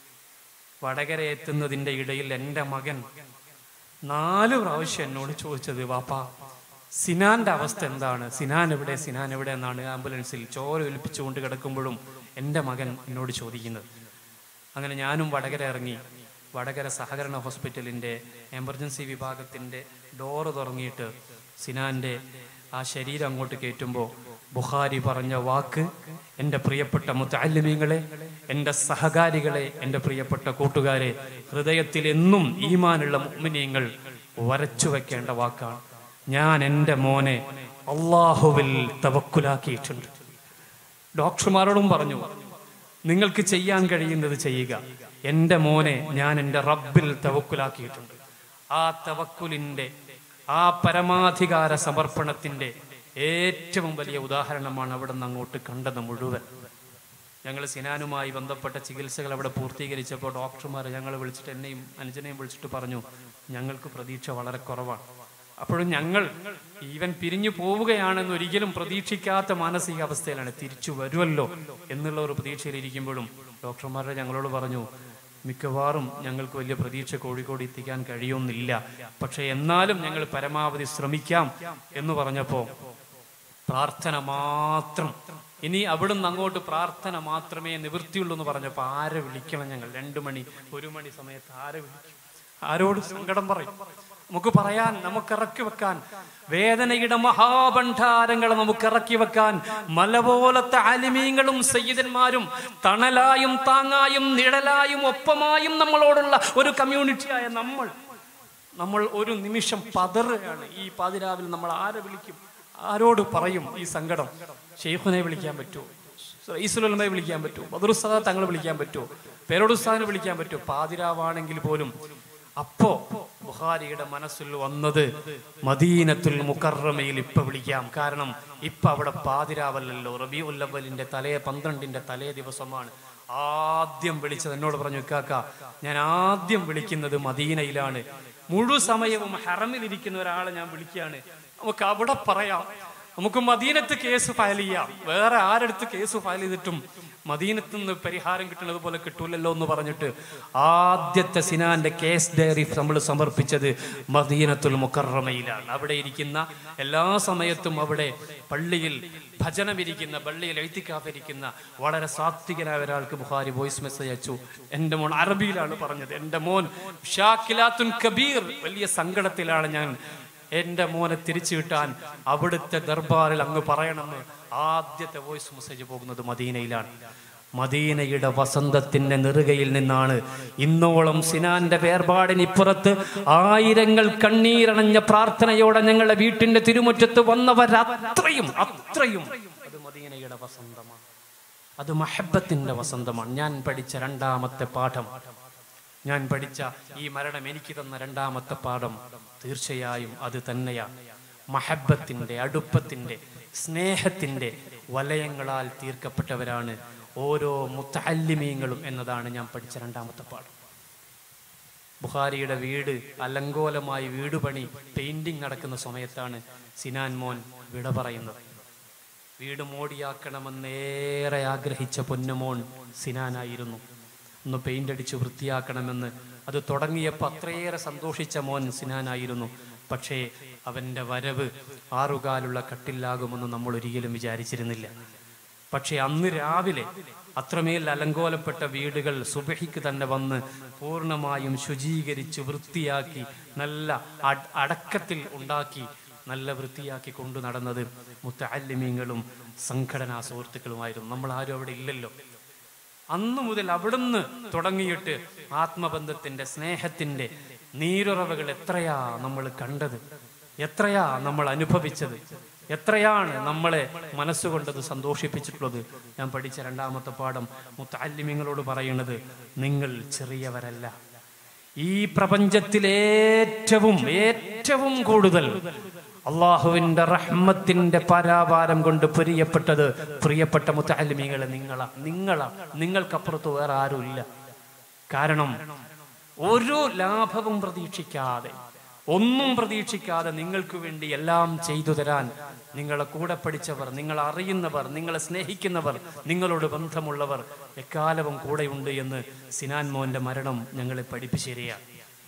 വടകര എത്തുന്നതിൻ്റെ ഇടയിൽ എൻ്റെ മകൻ നാല് പ്രാവശ്യം എന്നോട് ചോദിച്ചത് വാപ്പാ സിനാന്റെ അവസ്ഥ എന്താണ് സിനാൻ എവിടെ സിനാൻ എവിടെ എന്നാണ് ആംബുലൻസിൽ ചോര ഒലിപ്പിച്ചുകൊണ്ട് കിടക്കുമ്പോഴും എൻ്റെ മകൻ എന്നോട് ചോദിക്കുന്നത് അങ്ങനെ ഞാനും വടകര ഇറങ്ങി വടകര സഹകരണ ഹോസ്പിറ്റലിൻ്റെ എമർജൻസി വിഭാഗത്തിൻ്റെ ഡോറ് തുറങ്ങിയിട്ട് സിനാന്റെ ആ ശരീരം അങ്ങോട്ട് കയറ്റുമ്പോൾ ബുഖാരി പറഞ്ഞ വാക്ക് എൻ്റെ പ്രിയപ്പെട്ട മുത്താലിമീങ്ങളെ എൻ്റെ സഹകാരികളെ എൻ്റെ പ്രിയപ്പെട്ട കൂട്ടുകാരെ ഹൃദയത്തിൽ എന്നും ഈമാനുള്ള മുഗ്മിനീങ്ങൾ വരച്ചു വെക്കേണ്ട വാക്കാണ് ഞാൻ എൻ്റെ മോനെ അള്ളാഹുവിൽ തവക്കുലാക്കിയിട്ടുണ്ട് ഡോക്ടർമാരോടും പറഞ്ഞു നിങ്ങൾക്ക് ചെയ്യാൻ കഴിയുന്നത് ചെയ്യുക എൻ്റെ മോനെ ഞാൻ എൻ്റെ റബ്ബിൽ തവക്കുലാക്കിയിട്ടുണ്ട് ആ തവക്കുലിൻ്റെ ആ പരമാധികാര സമർപ്പണത്തിൻ്റെ ഏറ്റവും വലിയ ഉദാഹരണമാണ് അവിടെ നിന്ന് അങ്ങോട്ട് കണ്ടത് മുഴുവൻ ഞങ്ങൾ സിനാനുമായി ബന്ധപ്പെട്ട ചികിത്സകൾ അവിടെ പൂർത്തീകരിച്ചപ്പോൾ ഡോക്ടർമാർ ഞങ്ങൾ വിളിച്ചിട്ട് എന്നെയും അനുജനെയും വിളിച്ചിട്ട് പറഞ്ഞു ഞങ്ങൾക്ക് പ്രതീക്ഷ വളരെ കുറവാണ് അപ്പോഴും ഞങ്ങൾ ഈവൻ പിരിഞ്ഞു പോവുകയാണെന്ന് ഒരിക്കലും പ്രതീക്ഷിക്കാത്ത മാനസികാവസ്ഥയിലാണ് തിരിച്ചു വരുമല്ലോ എന്നുള്ള ഒരു പ്രതീക്ഷയിലിരിക്കുമ്പോഴും ഡോക്ടർമാരുടെ ഞങ്ങളോട് പറഞ്ഞു മിക്കവാറും ഞങ്ങൾക്ക് വലിയ പ്രതീക്ഷ കോഴിക്കോട് എത്തിക്കാൻ കഴിയുമെന്നില്ല പക്ഷെ എന്നാലും ഞങ്ങൾ പരമാവധി ശ്രമിക്കാം എന്ന് പറഞ്ഞപ്പോൾ പ്രാർത്ഥന മാത്രം ഇനി അവിടുന്ന് അങ്ങോട്ട് പ്രാർത്ഥന മാത്രമേ നിവൃത്തിയുള്ളൂ എന്ന് പറഞ്ഞപ്പോൾ ആരെ വിളിക്കണം ഞങ്ങൾ രണ്ടു മണി ഒരു മണി സമയത്ത് ആരെ വിളിക്കും ആരോട് സങ്കടം പറയും നമുക്ക് പറയാൻ നമുക്ക് ഇറക്കി വെക്കാൻ വേദനയുടെ മഹാഭണ്ഡാരങ്ങൾ നമുക്ക് ഇറക്കി വെക്കാൻ മല പോലത്തെ അലിമീങ്ങളും സയ്യിദന്മാരും തണലായും താങ്ങായും നിഴലായും ഒപ്പമായും നമ്മളോടുള്ള ഒരു കമ്മ്യൂണിറ്റിയായ നമ്മൾ നമ്മൾ ഒരു നിമിഷം പതറുകയാണ് ഈ പാതിരാവിൽ നമ്മൾ ആരെ വിളിക്കും ആരോട് പറയും ഈ സങ്കടം ഷെയ്ഖുനെ വിളിക്കാൻ പറ്റുമോ ഈസുലമയെ വിളിക്കാൻ പറ്റുമോ ബദറുസ്താദ തങ്ങളെ വിളിക്കാൻ പറ്റുമോ പേരോടുസ്താദിനെ വിളിക്കാൻ പറ്റുമോ പാതിരാവാണെങ്കിൽ പോലും അപ്പോ ബുഹാരിയുടെ മനസ്സിൽ വന്നത് മദീനത്തുൽ മുക്കറമയിൽ ഇപ്പൊ വിളിക്കാം കാരണം ഇപ്പൊ അവിടെ പാതിരാവല്ലല്ലോ റബി ഉല്ലവലിന്റെ തലേ പന്ത്രണ്ടിന്റെ തലേ ദിവസമാണ് ആദ്യം വിളിച്ചത് എന്നോട് പറഞ്ഞു കാക്ക ഞാൻ ആദ്യം വിളിക്കുന്നത് മദീനയിലാണ് മുഴു സമയവും ഹറമിലിരിക്കുന്ന ഒരാളെ ഞാൻ വിളിക്കുകയാണ് നമുക്ക് അവിടെ പറയാം നമുക്ക് മദീനത്ത് കേസ് ഫയൽ ചെയ്യാം വേറെ ആരെടുത്ത് കേസ് ഫയൽ ചെയ്തിട്ടും മദീനത്ത് നിന്ന് പരിഹാരം കിട്ടുന്നത് പോലെ കിട്ടൂലല്ലോ എന്ന് പറഞ്ഞിട്ട് ആദ്യത്തെ സിനാന്റെ കേസ് ഡയറി നമ്മൾ സമർപ്പിച്ചത് മദീനത്തുൽ മുക്കറമയിലാണ് അവിടെ ഇരിക്കുന്ന എല്ലാ സമയത്തും അവിടെ പള്ളിയിൽ ഭജനമിരിക്കുന്ന പള്ളിയിൽ എഴുത്തിക്കാഫിരിക്കുന്ന വളരെ സാത്വികനായ ഒരാൾക്ക് ബുഹാരി വോയിസ് മെസ്സേജ് അയച്ചു എൻ്റെ മോൻ അറബിയിലാണ് പറഞ്ഞത് എൻ്റെ മോൻ ഷാക്കിലാത്തുൻ കബീർ വലിയ സങ്കടത്തിലാണ് ഞാൻ എൻ്റെ മോനെ തിരിച്ചു കിട്ടാൻ അവിടുത്തെ ദർബാറിൽ അങ്ങ് പറയണമെന്ന് ആദ്യത്തെ വോയിസ് മെസ്സേജ് പോകുന്നത് മദീനയിലാണ് മദീനയുടെ വസന്തത്തിന്റെ നെറുകയിൽ നിന്നാണ് ഇന്നോളം സിനാന്റെ വേർപാടിനിപ്പുറത്ത് ആയിരങ്ങൾ കണ്ണീരണഞ്ഞ പ്രാർത്ഥനയോടെ ഞങ്ങളുടെ വീട്ടിന്റെ തിരുമുറ്റത്ത് വന്നവരത്രയും അത്രയും അത് മദീനയുടെ വസന്തമാണ് അത് മഹബത്തിന്റെ വസന്തമാണ് ഞാൻ പഠിച്ച രണ്ടാമത്തെ പാഠം ഞാൻ പഠിച്ച ഈ മരണം എനിക്ക് തന്ന രണ്ടാമത്തെ പാഠം തീർച്ചയായും അത് തന്നെയാണ് മഹബത്തിന്റെ അടുപ്പത്തിന്റെ സ്നേഹത്തിന്റെ വലയങ്ങളാൽ തീർക്കപ്പെട്ടവരാണ് ഓരോ മുത്തല്ലിമീങ്ങളും എന്നതാണ് ഞാൻ പഠിച്ച രണ്ടാമത്തെ പാഠം ബുഹാരിയുടെ വീട് അലങ്കോലമായി വീട് പണി പെയിന്റിംഗ് നടക്കുന്ന സമയത്താണ് സിനാൻ മോൻ വിട പറയുന്നത് വീട് മോടിയാക്കണമെന്നേറെ ആഗ്രഹിച്ച പൊന്നുമോൻ സിനാനായിരുന്നു ഒന്ന് പെയിന്റ് അടിച്ച് വൃത്തിയാക്കണമെന്ന് അത് തുടങ്ങിയപ്പോൾ അത്രയേറെ സന്തോഷിച്ച മോൻ സിനാനായിരുന്നു പക്ഷേ അവന്റെ വരവ് ആറുകാലുള്ള കട്ടിലാകുമെന്ന് നമ്മൾ ഒരിക്കലും വിചാരിച്ചിരുന്നില്ല പക്ഷേ അന്ന് രാവിലെ അത്രമേൽ അലങ്കോലപ്പെട്ട വീടുകൾ സുബഹിക്ക് തന്നെ വന്ന് പൂർണ്ണമായും ശുചീകരിച്ച് വൃത്തിയാക്കി നല്ല അട്- അടക്കത്തിൽ ഉണ്ടാക്കി നല്ല വൃത്തിയാക്കി കൊണ്ടു നടന്നത് മുത്തല്ലിമീങ്ങളും സംഘടനാ സുഹൃത്തുക്കളുമായിരുന്നു നമ്മൾ ആരും അവിടെ ഇല്ലല്ലോ അന്നു മുതൽ അവിടുന്ന് തുടങ്ങിയിട്ട് ആത്മബന്ധത്തിന്റെ സ്നേഹത്തിന്റെ നീരുറവകൾ എത്രയാ നമ്മൾ കണ്ടത് എത്രയാ നമ്മൾ അനുഭവിച്ചത് എത്രയാണ് നമ്മളെ മനസ്സുകൊണ്ടത് സന്തോഷിപ്പിച്ചിട്ടുള്ളത് ഞാൻ പഠിച്ച രണ്ടാമത്തെ പാഠം മുത്താലിമ്യങ്ങളോട് പറയുന്നത് നിങ്ങൾ ചെറിയവരല്ല ഈ പ്രപഞ്ചത്തിൽ ഏറ്റവും ഏറ്റവും കൂടുതൽ അള്ളാഹുവിന്റെ റഹ്മത്തിന്റെ പരാപാരം കൊണ്ട് പ്രിയപ്പെട്ടത് പ്രിയപ്പെട്ട മുത്താലിമികളെ നിങ്ങളാ നിങ്ങളാ നിങ്ങൾക്കപ്പുറത്ത് വേറെ ആരുമില്ല കാരണം ഒരു ലാഭവും പ്രതീക്ഷിക്കാതെ ഒന്നും പ്രതീക്ഷിക്കാതെ നിങ്ങൾക്ക് വേണ്ടി എല്ലാം ചെയ്തു തരാൻ നിങ്ങളെ കൂടെ പഠിച്ചവർ നിങ്ങൾ അറിയുന്നവർ നിങ്ങളെ സ്നേഹിക്കുന്നവർ നിങ്ങളോട് ബന്ധമുള്ളവർ എക്കാലവും കൂടെയുണ്ട് എന്ന് സിനാൻ മോന്റെ മരണം ഞങ്ങളെ പഠിപ്പിച്ചേരിയാണ്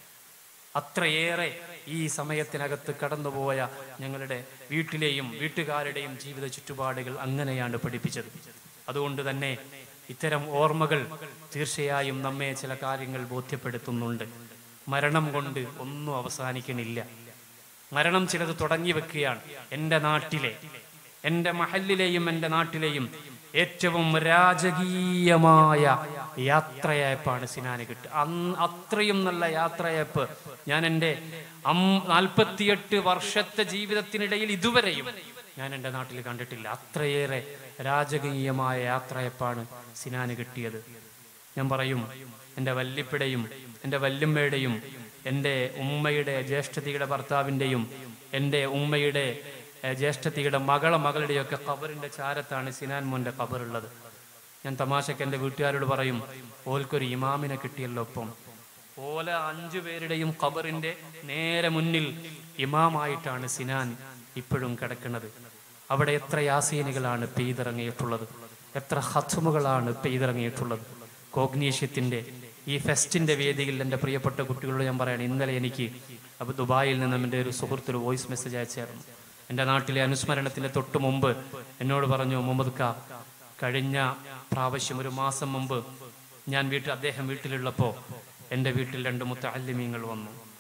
അത്രയേറെ ഈ സമയത്തിനകത്ത് കടന്നുപോയ ഞങ്ങളുടെ വീട്ടിലെയും വീട്ടുകാരുടെയും ജീവിത ചുറ്റുപാടുകൾ അങ്ങനെയാണ് പഠിപ്പിച്ചത് അതുകൊണ്ട് തന്നെ ഇത്തരം ഓർമ്മകൾ തീർച്ചയായും നമ്മെ ചില കാര്യങ്ങൾ ബോധ്യപ്പെടുത്തുന്നുണ്ട് മരണം കൊണ്ട് ഒന്നും അവസാനിക്കണില്ല മരണം ചിലത് തുടങ്ങി വെക്കുകയാണ് എൻ്റെ നാട്ടിലെ എൻ്റെ മഹലിലെയും എൻ്റെ നാട്ടിലെയും ഏറ്റവും രാജകീയമായ യാത്രയയപ്പാണ് സിനാന് കിട്ടുക അന്ന് അത്രയും നല്ല യാത്രയയപ്പ് ഞാൻ എൻ്റെ അം നാൽപ്പത്തിയെട്ട് വർഷത്തെ ജീവിതത്തിനിടയിൽ ഇതുവരെയും ഞാൻ എൻ്റെ നാട്ടിൽ കണ്ടിട്ടില്ല അത്രയേറെ രാജകീയമായ യാത്രയപ്പാണ് സിനാന് കിട്ടിയത് ഞാൻ പറയും എൻ്റെ വല്ലിപ്പിടയും എൻ്റെ വല്യമ്മയുടെയും എൻ്റെ ഉമ്മയുടെ ജ്യേഷ്ഠതിയുടെ ഭർത്താവിൻ്റെയും എൻ്റെ ഉമ്മയുടെ ഏഹ്, ജ്യേഷ്ഠത്തിയുടെ മകളെ മകളുടെയൊക്കെ ഖബറിൻ്റെ ചാരത്താണ് സിനാൻ മോൻ്റെ ഖബറുള്ളത് ഞാൻ തമാശക്ക് എൻ്റെ വീട്ടുകാരോട് പറയും ഓൽക്കൊരു ഇമാമിനെ കിട്ടിയല്ലോ ഒപ്പം ഓല അഞ്ചു പേരുടെയും ഖബറിൻ്റെ നേരെ മുന്നിൽ ഇമാമായിട്ടാണ് സിനാൻ ഇപ്പോഴും കിടക്കുന്നത് അവിടെ എത്ര യാസീനുകളാണ് പെയ്തിറങ്ങിയിട്ടുള്ളത് എത്ര ഹത്തുമുകളാണ് പെയ്തിറങ്ങിയിട്ടുള്ളത് കോഗ്നീഷ്യത്തിൻ്റെ ഈ ഫെസ്റ്റിന്റെ വേദിയിൽ എൻ്റെ പ്രിയപ്പെട്ട കുട്ടികളോട് ഞാൻ പറയണം ഇന്നലെ എനിക്ക് അപ്പോൾ ദുബായിൽ നിന്നും എൻ്റെ ഒരു സുഹൃത്തൊരു വോയിസ് മെസ്സേജ് അയച്ചായിരുന്നു എൻ്റെ നാട്ടിലെ അനുസ്മരണത്തിന് തൊട്ട് മുമ്പ് എന്നോട് പറഞ്ഞു മുഹമ്മദ് ക കഴിഞ്ഞ പ്രാവശ്യം ഒരു മാസം മുമ്പ് ഞാൻ വീട്ടിൽ അദ്ദേഹം വീട്ടിലുള്ളപ്പോൾ എൻ്റെ വീട്ടിൽ രണ്ട് മുത്തല്ലിമീങ്ങൾ വന്നു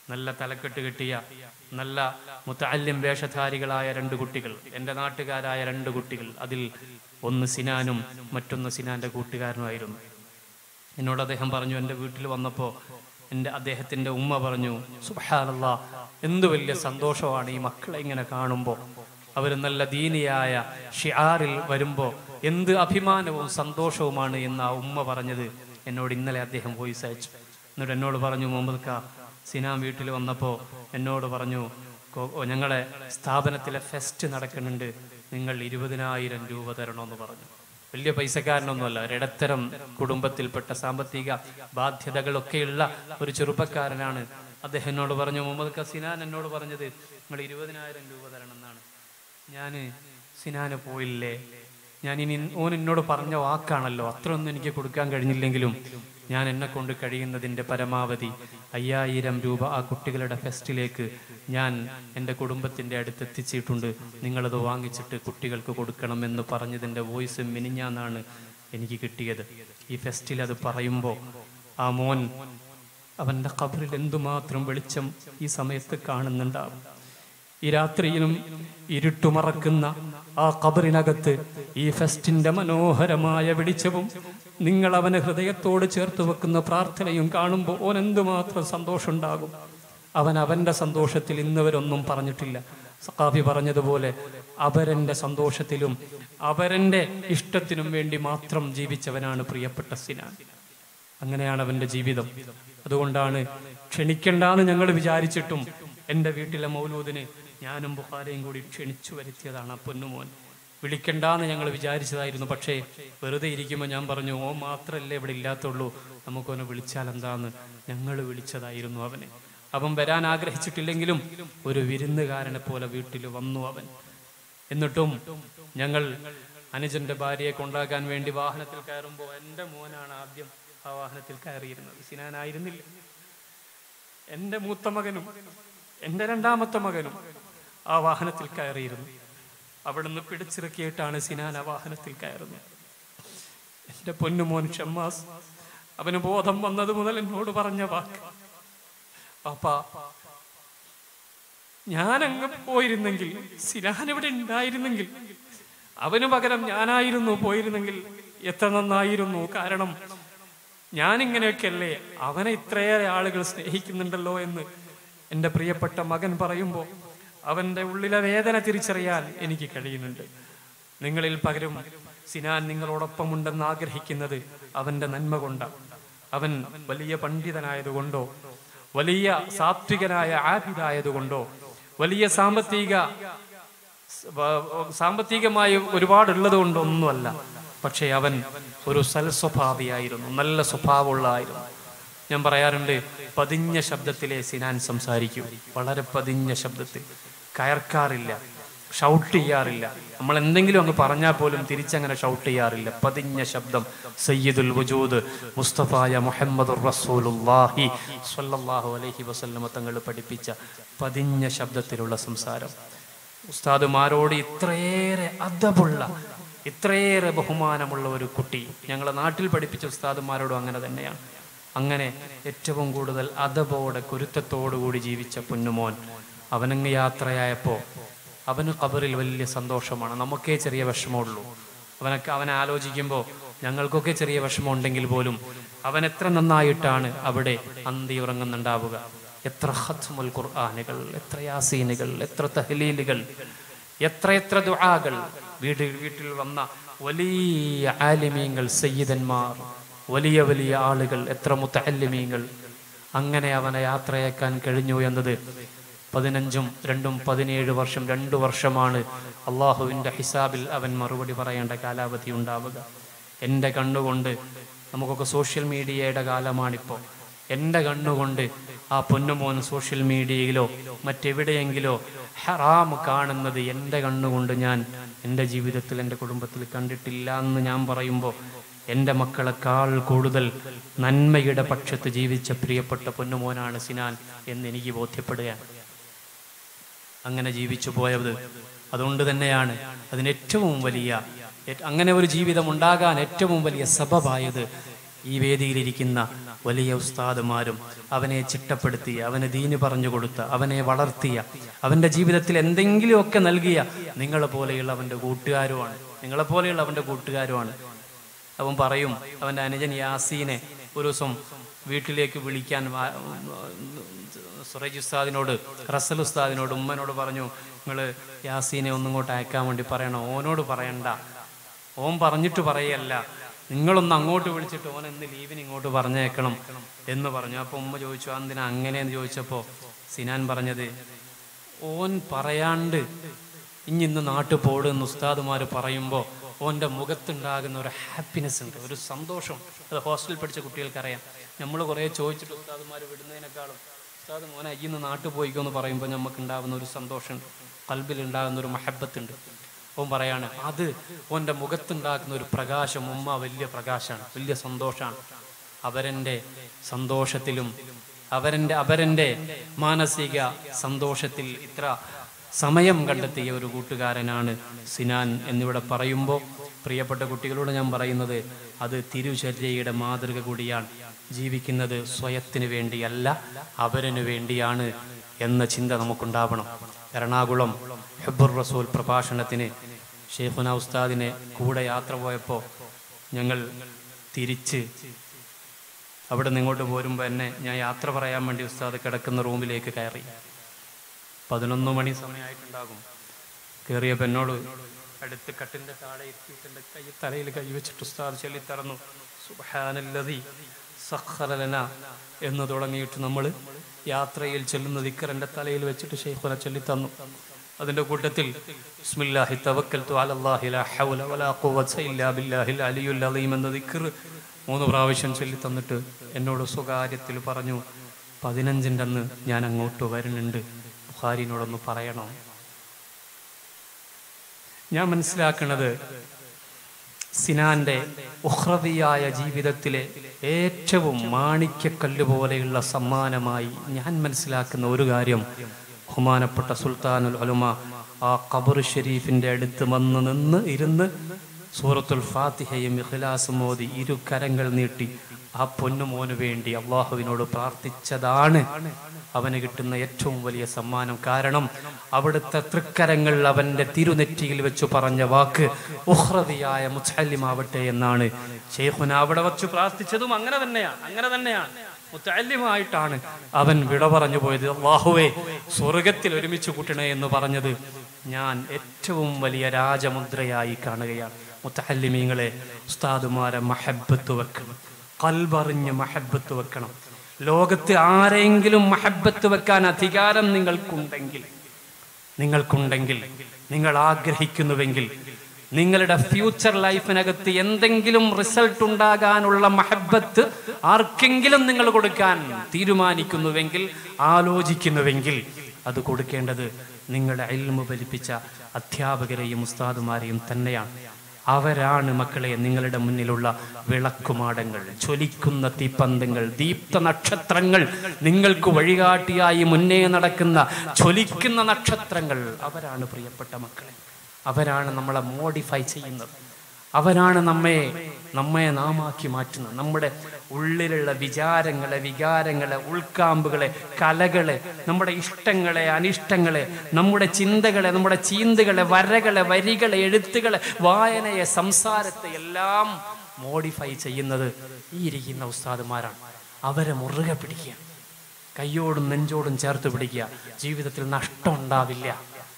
നല്ല തലക്കെട്ട് കിട്ടിയ നല്ല മുത്തല്യം വേഷധാരികളായ രണ്ട് കുട്ടികൾ എൻ്റെ നാട്ടുകാരായ രണ്ട് കുട്ടികൾ അതിൽ ഒന്ന് സിനാനും മറ്റൊന്ന് സിനാന്റെ കൂട്ടുകാരനുമായിരുന്നു എന്നോട് അദ്ദേഹം പറഞ്ഞു എൻ്റെ വീട്ടിൽ വന്നപ്പോൾ എൻ്റെ അദ്ദേഹത്തിൻ്റെ ഉമ്മ പറഞ്ഞു സുഹാനല്ല എന്ത് വലിയ സന്തോഷമാണ് ഈ മക്കളെ ഇങ്ങനെ കാണുമ്പോൾ അവർ നല്ല ദീനിയായ ഷിയാറിൽ വരുമ്പോൾ എന്ത് അഭിമാനവും സന്തോഷവുമാണ് എന്ന് ആ ഉമ്മ പറഞ്ഞത് എന്നോട് ഇന്നലെ അദ്ദേഹം വോയിസ് അയച്ചു എന്നിട്ട് എന്നോട് പറഞ്ഞു മുഹമ്മദ് ഖാ സിനാം വീട്ടിൽ വന്നപ്പോൾ എന്നോട് പറഞ്ഞു "കോ- ഓ, ഞങ്ങളെ സ്ഥാപനത്തിലെ ഫെസ്റ്റ് നടക്കുന്നുണ്ട് നിങ്ങൾ ഇരുപതിനായിരം രൂപ തരണമെന്ന് പറഞ്ഞു വലിയ പൈസക്കാരനൊന്നുമല്ല ഒരിടത്തരം കുടുംബത്തിൽപ്പെട്ട സാമ്പത്തിക ബാധ്യതകളൊക്കെയുള്ള ഒരു ചെറുപ്പക്കാരനാണ് അദ്ദേഹം എന്നോട് പറഞ്ഞു മുഹമ്മദ് ഖാ സിനാൻ എന്നോട് പറഞ്ഞത് നിങ്ങൾ ഇരുപതിനായിരം രൂപ തരണം എന്നാണ് ഞാൻ സിനാന് പോയില്ലേ ഞാൻ ഇനി ഓൻ എന്നോട് പറഞ്ഞ വാക്കാണല്ലോ അത്രയൊന്നും എനിക്ക് കൊടുക്കാൻ കഴിഞ്ഞില്ലെങ്കിലും ഞാൻ എന്നെ കൊണ്ട് കഴിയുന്നതിൻ്റെ പരമാവധി അയ്യായിരം രൂപ ആ കുട്ടികളുടെ ഫെസ്റ്റിലേക്ക് ഞാൻ എൻ്റെ കുടുംബത്തിൻ്റെ അടുത്ത് എത്തിച്ചിട്ടുണ്ട് നിങ്ങളത് വാങ്ങിച്ചിട്ട് കുട്ടികൾക്ക് കൊടുക്കണമെന്ന് പറഞ്ഞതിൻ്റെ വോയിസ് മിനിഞ്ഞാന്നാണ് എനിക്ക് കിട്ടിയത് ഈ ഫെസ്റ്റിൽ അത് പറയുമ്പോൾ ആ മോൻ അവൻ്റെ കബറിൽ എന്തുമാത്രം വെളിച്ചം ഈ സമയത്ത് കാണുന്നുണ്ടാവും ഈ രാത്രിയിലും ഇരുട്ടുമറക്കുന്ന ആ കബറിനകത്ത് ഈ ഫെസ്റ്റിന്റെ മനോഹരമായ വെളിച്ചവും നിങ്ങൾ അവനെ ഹൃദയത്തോട് ചേർത്ത് വെക്കുന്ന പ്രാർത്ഥനയും കാണുമ്പോൾ ഓൻ എന്തുമാത്രം സന്തോഷമുണ്ടാകും അവൻ അവന്റെ സന്തോഷത്തിൽ ഇന്നവരൊന്നും പറഞ്ഞിട്ടില്ല സഖാഫി പറഞ്ഞതുപോലെ അവരന്റെ സന്തോഷത്തിലും അവരന്റെ ഇഷ്ടത്തിനും വേണ്ടി മാത്രം ജീവിച്ചവനാണ് പ്രിയപ്പെട്ട സിനാൻ അങ്ങനെയാണ് അവന്റെ ജീവിതം അതുകൊണ്ടാണ് ക്ഷണിക്കണ്ടെന്ന് ഞങ്ങൾ വിചാരിച്ചിട്ടും എൻ്റെ വീട്ടിലെ മൗലൂദിന് ഞാനും ബുഹാരയും കൂടി ക്ഷണിച്ചു വരുത്തിയതാണ് ആ പൊന്നുമോൻ വിളിക്കണ്ടെന്ന് ഞങ്ങൾ വിചാരിച്ചതായിരുന്നു പക്ഷേ വെറുതെ ഇരിക്കുമ്പോൾ ഞാൻ പറഞ്ഞു ഓ മാത്രമല്ലേ ഇവിടെ ഇല്ലാത്തുള്ളൂ നമുക്കൊന്ന് വിളിച്ചാൽ എന്താന്ന് ഞങ്ങൾ വിളിച്ചതായിരുന്നു അവനെ അവൻ വരാൻ ആഗ്രഹിച്ചിട്ടില്ലെങ്കിലും ഒരു വിരുന്നുകാരനെ പോലെ വീട്ടിൽ വന്നു അവൻ എന്നിട്ടും ഞങ്ങൾ അനുജന്റെ ഭാര്യയെ കൊണ്ടാക്കാൻ വേണ്ടി വാഹനത്തിൽ കയറുമ്പോൾ എൻ്റെ മോനാണ് ആദ്യം ആ വാഹനത്തിൽ കയറിയിരുന്നത് സിനാനായിരുന്നില്ല എൻ്റെ മൂത്ത മകനും എൻ്റെ രണ്ടാമത്തെ മകനും ആ വാഹനത്തിൽ കയറിയിരുന്നു അവിടുന്ന് പിടിച്ചിറക്കിയിട്ടാണ് സിനാൻ ആ വാഹനത്തിൽ കയറുന്നത് എൻ്റെ പൊന്നുമോൻ ഷമ്മാസ് അവന് ബോധം വന്നത് മുതൽ എന്നോട് പറഞ്ഞ വാക്ക് പാപ്പാ ഞാനങ്ങ് പോയിരുന്നെങ്കിൽ സിനാൻ ഇവിടെ ഉണ്ടായിരുന്നെങ്കിൽ അവന് പകരം ഞാനായിരുന്നു പോയിരുന്നെങ്കിൽ എത്ര നന്നായിരുന്നു കാരണം ഞാനിങ്ങനെയൊക്കെയല്ലേ അവനെ ഇത്രയേറെ ആളുകൾ സ്നേഹിക്കുന്നുണ്ടല്ലോ എന്ന് എൻ്റെ പ്രിയപ്പെട്ട മകൻ പറയുമ്പോൾ അവൻ്റെ ഉള്ളിലെ വേദന തിരിച്ചറിയാൻ എനിക്ക് കഴിയുന്നുണ്ട് നിങ്ങളിൽ പകരം സിനാൻ നിങ്ങളോടൊപ്പം ഉണ്ടെന്ന് ആഗ്രഹിക്കുന്നത് അവൻ്റെ നന്മ കൊണ്ടാണ് അവൻ വലിയ പണ്ഡിതനായതുകൊണ്ടോ വലിയ സാത്വികനായ ആബിദായതുകൊണ്ടോ വലിയ സാമ്പത്തിക വ- സാമ്പത്തികമായി ഒരുപാടുള്ളത് കൊണ്ടൊന്നുമല്ല പക്ഷേ അവൻ ഒരു സൽസ്വഭാവിയായിരുന്നു നല്ല സ്വഭാവമുള്ളതായിരുന്നു ഞാൻ പറയാറുണ്ട് പതിഞ്ഞ ശബ്ദത്തിലെ സിനാൻ സംസാരിക്കൂ വളരെ പതിഞ്ഞ ശബ്ദത്തിൽ കയർക്കാറില്ല ഷൗട്ട് ചെയ്യാറില്ല നമ്മൾ എന്തെങ്കിലും അങ്ങ് പറഞ്ഞാൽ പോലും തിരിച്ചങ്ങനെ ഷൗട്ട് ചെയ്യാറില്ല പതിഞ്ഞ ശബ്ദം സയ്യിദുൽ വജൂദ് മുസ്തഫായ മുഹമ്മദ് റസൂലുള്ളാഹി സ്വല്ലല്ലാഹു അലൈഹി വസല്ലമ തങ്ങൾ പഠിപ്പിച്ച പതിഞ്ഞ ശബ്ദത്തിലുള്ള സംസാരം ഉസ്താദുമാരോട് ഇത്രയേറെ അദബുള്ള ഇത്രയേറെ ബഹുമാനമുള്ള ഒരു കുട്ടി ഞങ്ങളെ നാട്ടിൽ പഠിപ്പിച്ച ഉസ്താദുമാരോടും അങ്ങനെ തന്നെയാണ് അങ്ങനെ ഏറ്റവും കൂടുതൽ അദബോടെ കുരുത്തത്തോടുകൂടി ജീവിച്ച പൊന്നുമോൻ അവനങ്ങ് യാത്രയായപ്പോൾ അവന് ഖബറിൽ വലിയ സന്തോഷമാണ് നമുക്കേ ചെറിയ വിഷമമുള്ളൂ അവനൊക്കെ അവനെ ആലോചിക്കുമ്പോൾ ഞങ്ങൾക്കൊക്കെ ചെറിയ വിഷമം ഉണ്ടെങ്കിൽ പോലും അവൻ എത്ര നന്നായിട്ടാണ് അവിടെ അന്തി ഉറങ്ങുന്നുണ്ടാവുക എത്ര ഹത്മുൽ ഖുർആാനുകൾ എത്ര യാസീനുകൾ എത്ര തഹ്ലീലുകൾ എത്ര എത്ര ദുആകൾ വീട്ടിൽ വീട്ടിൽ വന്ന വലിയ ആലിമീങ്ങൾ സയ്യിദന്മാർ വലിയ വലിയ ആളുകൾ എത്ര മുത്തല്ലിമീങ്ങൾ അങ്ങനെ അവനെ യാത്രയാക്കാൻ കഴിഞ്ഞു എന്നത് പതിനഞ്ചും രണ്ടും പതിനേഴ് വർഷം രണ്ടു വർഷമാണ് അള്ളാഹുവിൻ്റെ ഹിസാബിൽ അവൻ മറുപടി പറയേണ്ട കാലാവധി ഉണ്ടാവുക എൻ്റെ കണ്ണുകൊണ്ട് നമുക്കൊക്കെ സോഷ്യൽ മീഡിയയുടെ കാലമാണിപ്പോൾ എൻ്റെ കണ്ണുകൊണ്ട് ആ പൊന്നുമോൻ സോഷ്യൽ മീഡിയയിലോ മറ്റെവിടെയെങ്കിലോ ഹറാം കാണുന്നത് എൻ്റെ കണ്ണുകൊണ്ട് ഞാൻ എൻ്റെ ജീവിതത്തിൽ എൻ്റെ കുടുംബത്തിൽ കണ്ടിട്ടില്ല എന്ന് ഞാൻ പറയുമ്പോൾ എൻ്റെ മക്കളെക്കാൾ കൂടുതൽ നന്മയുടെ പക്ഷത്ത് ജീവിച്ച പ്രിയപ്പെട്ട പൊന്നുമോനാണ് സിനാൻ എന്ന് എനിക്ക് ബോധ്യപ്പെടുകയാണ് അങ്ങനെ ജീവിച്ചു പോയത് അതുകൊണ്ട് തന്നെയാണ് അതിന് ഏറ്റവും വലിയ ഏ- അങ്ങനെ ഒരു ജീവിതം ഉണ്ടാകാൻ ഏറ്റവും വലിയ സബബായത് ഈ വേദിയിലിരിക്കുന്ന വലിയ ഉസ്താദുമാരും അവനെ ചിട്ടപ്പെടുത്തിയ അവന് ദീന് പറഞ്ഞു കൊടുത്ത അവനെ വളർത്തിയ അവന്റെ ജീവിതത്തിൽ എന്തെങ്കിലുമൊക്കെ നൽകിയ നിങ്ങളെ പോലെയുള്ള അവന്റെ കൂട്ടുകാരുമാണ് നിങ്ങളെ പോലെയുള്ള അവന്റെ കൂട്ടുകാരുമാണ് അവൻ പറയും അവന്റെ അനുജൻ യാസീനെ ഒരു ദിവസം വീട്ടിലേക്ക് വിളിക്കാൻ വാ- സുറേജ് ഉസ്താദിനോട് റസൽ ഉസ്താദിനോട് ഉമ്മനോട് പറഞ്ഞു നിങ്ങൾ യാസീനെ ഒന്നും ഇങ്ങോട്ട് അയക്കാൻ വേണ്ടി പറയണം ഓനോട് പറയണ്ട ഓൻ പറഞ്ഞിട്ട് പറയല്ല നിങ്ങളൊന്ന് അങ്ങോട്ട് വിളിച്ചിട്ട് ഓൻ എന്ന് ലീവിന് ഇങ്ങോട്ട് പറഞ്ഞേക്കണം എന്ന് പറഞ്ഞു അപ്പൊ ഉമ്മ ചോദിച്ചു എന്തിനാ അങ്ങനെയെന്ന് ചോദിച്ചപ്പോ സിനാൻ പറഞ്ഞത് ഓൻ പറയാണ്ട് ഇനി ഇന്ന് നാട്ടിൽ പോടുന്ന ഉസ്താദുമാര് പറയുമ്പോൾ ഓൻ്റെ മുഖത്തുണ്ടാകുന്ന ഒരു ഹാപ്പിനെസ് ഉണ്ട് ഒരു സന്തോഷം അത് ഹോസ്റ്റലിൽ പഠിച്ച കുട്ടികൾക്കറിയാം നമ്മൾ കുറേ ചോദിച്ചിട്ട് ഉസ്താദുമാർ വിടുന്നതിനേക്കാളും ഉസ്താദ് മോനെ അയ്യിന്ന് നാട്ടിൽ പോയിക്കോ എന്ന് പറയുമ്പോൾ നമുക്ക് ഉണ്ടാകുന്ന ഒരു സന്തോഷം കൽബിൽ ഉണ്ടാകുന്ന ഒരു മഹബത്തുണ്ട് ഓൻ പറയാണ് അത് ഓൻ്റെ മുഖത്തുണ്ടാക്കുന്ന ഒരു പ്രകാശം ഉമ്മ വലിയ പ്രകാശമാണ് വലിയ സന്തോഷമാണ് അവരൻ്റെ സന്തോഷത്തിലും അവരൻ്റെ അവരൻ്റെ മാനസിക സന്തോഷത്തിൽ ഇത്ര സമയം കണ്ടെത്തിയ ഒരു കൂട്ടുകാരനാണ് സിനാൻ എന്നിവിടെ പറയുമ്പോൾ പ്രിയപ്പെട്ട കുട്ടികളോട് ഞാൻ പറയുന്നത് അത് തിരുചര്യയുടെ മാതൃക കൂടിയാണ് ജീവിക്കുന്നത് സ്വയത്തിന് വേണ്ടിയല്ല അവരന് വേണ്ടിയാണ് എന്ന ചിന്ത നമുക്കുണ്ടാവണം എറണാകുളം ഹെബുർ റസൂൽ പ്രഭാഷണത്തിന് ഷെയ്ഖുന ഉസ്താദിനെ കൂടെ യാത്ര പോയപ്പോൾ ഞങ്ങൾ തിരിച്ച് അവിടെ നിന്ന് ഇങ്ങോട്ട് പോരുമ്പോൾ എന്നെ ഞാൻ യാത്ര പറയാൻ വേണ്ടി ഉസ്താദ് കിടക്കുന്ന റൂമിലേക്ക് കയറി പതിനൊന്ന് മണി സമയമായിട്ടുണ്ടാകും കയറിയപ്പോൾ എന്നോട് അടുത്ത് കട്ടിൻ്റെ താഴെ ഇരുത്തിയിട്ട് എൻ്റെ കൈ തലയിൽ കൈ വെച്ചിട്ട് ഉസ്താദ് ചൊല്ലിത്തറന്നു സുബഹാനല്ലതി സഖറലന എന്ന് തുടങ്ങിയിട്ട് നമ്മൾ യാത്രയിൽ ചെല്ലുന്ന ദിക്കർ എൻ്റെ തലയിൽ വെച്ചിട്ട് ഷെയ്ഖുന ചൊല്ലിത്തന്നു അതിൻ്റെ കൂട്ടത്തിൽ ബിസ്മില്ലാഹി തവക്കൽതു അലല്ലാഹി ലാ ഹൗല വലാ ഖുവത ഇല്ലാ ബില്ലാഹിൽ അലിയുൽ അലീം എന്ന ദിക്ർ മൂന്ന് പ്രാവശ്യം ചൊല്ലി തന്നിട്ട് എന്നോട് സ്വകാര്യത്തിൽ പറഞ്ഞു പതിനഞ്ചിൻ്റെ അന്ന് ഞാൻ അങ്ങോട്ട് വരുന്നുണ്ട് ബുഖാരിനോടൊന്ന് പറയണം ഞാൻ മനസ്സിലാക്കുന്നത് സിനാന്റെ ഉഹ്രവിയായ ജീവിതത്തിലെ ഏറ്റവും മാണിക്യക്കല്ല് പോലെയുള്ള സമ്മാനമായി ഞാൻ മനസ്സിലാക്കുന്ന ഒരു കാര്യം ബഹുമാനപ്പെട്ട സുൽത്താനുൽ അലുമ ആ ഖബർ ഷെരീഫിന്റെ അടുത്ത് വന്ന് നിന്ന് ഇരുന്ന് സൂറത്തുൽ ഫാത്തിഹയും ഇഖ്ലാസും മോദി ഇരു കരങ്ങൾ നീട്ടി ആ പൊന്നുമോന് വേണ്ടി അള്ളാഹുവിനോട് പ്രാർത്ഥിച്ചതാണ് അവന് കിട്ടുന്ന ഏറ്റവും വലിയ സമ്മാനം കാരണം അവിടുത്തെ തൃക്കരങ്ങൾ അവന്റെ തിരുനെറ്റിയിൽ വെച്ച് പറഞ്ഞ വാക്ക് ഉഹ്രതിയായ മുത്തല്ലിമാവട്ടെ എന്നാണ് ഷെയ്ഖുന അവിടെ വെച്ച് പ്രാർത്ഥിച്ചതും അങ്ങനെ തന്നെയാണ് അങ്ങനെ തന്നെയാണ് മുത്തല്ലിമായിട്ടാണ് അവൻ വിട പറഞ്ഞു പോയത് അള്ളാഹുവേ സ്വർഗത്തിൽ ഒരുമിച്ച് കൂട്ടണേ എന്ന് പറഞ്ഞത് ഞാൻ ഏറ്റവും വലിയ രാജമുദ്രയായി കാണുകയാണ് മുത്തല്ലിമീങ്ങളെ ഉസ്താദുമാരെ മഹബത്ത് വെക്കണം കൽബറിഞ്ഞ് മഹബത്ത് വെക്കണം ലോകത്ത് ആരെങ്കിലും മഹബത്ത് വെക്കാൻ അധികാരം നിങ്ങൾക്കുണ്ടെങ്കിൽ നിങ്ങൾക്കുണ്ടെങ്കിൽ നിങ്ങൾ ആഗ്രഹിക്കുന്നുവെങ്കിൽ നിങ്ങളുടെ ഫ്യൂച്ചർ ലൈഫിനകത്ത് എന്തെങ്കിലും റിസൾട്ട് ഉണ്ടാകാനുള്ള മഹബത്ത് ആർക്കെങ്കിലും നിങ്ങൾ കൊടുക്കാൻ തീരുമാനിക്കുന്നുവെങ്കിൽ ആലോചിക്കുന്നുവെങ്കിൽ അത് കൊടുക്കേണ്ടത് നിങ്ങളുടെ അയൽമ ഫലിപ്പിച്ച അധ്യാപകരെയും ഉസ്താദുമാരെയും തന്നെയാണ് അവരാണ് മക്കളെ നിങ്ങളുടെ മുന്നിലുള്ള വിളക്കുമാടങ്ങൾ ജ്വലിക്കുന്ന തീപ്പന്തങ്ങൾ ദീപ്ത നക്ഷത്രങ്ങൾ നിങ്ങൾക്ക് വഴികാട്ടിയായി മുന്നേ നടക്കുന്ന ജ്വലിക്കുന്ന നക്ഷത്രങ്ങൾ അവരാണ് പ്രിയപ്പെട്ട മക്കളെ അവരാണ് നമ്മളെ മോഡിഫൈ ചെയ്യുന്നത് അവരാണ് നമ്മെ നമ്മെ നാമാക്കി മാറ്റുന്നത് നമ്മുടെ ഉള്ളിലുള്ള വിചാരങ്ങളെ വികാരങ്ങളെ ഉൾക്കാമ്പുകളെ കലകളെ നമ്മുടെ ഇഷ്ടങ്ങളെ അനിഷ്ടങ്ങളെ നമ്മുടെ ചിന്തകളെ നമ്മുടെ ചീന്തുകളെ വരകളെ വരികളെ എഴുത്തുകളെ വായനയെ സംസാരത്തെ എല്ലാം മോഡിഫൈ ചെയ്യുന്നത് ഈ ഇരിക്കുന്ന ഉസ്താദുമാരാണ് അവരെ മുറുകെ പിടിക്കുക കയ്യോടും നെഞ്ചോടും ചേർത്ത് പിടിക്കുക ജീവിതത്തിൽ നഷ്ടം ഉണ്ടാവില്ല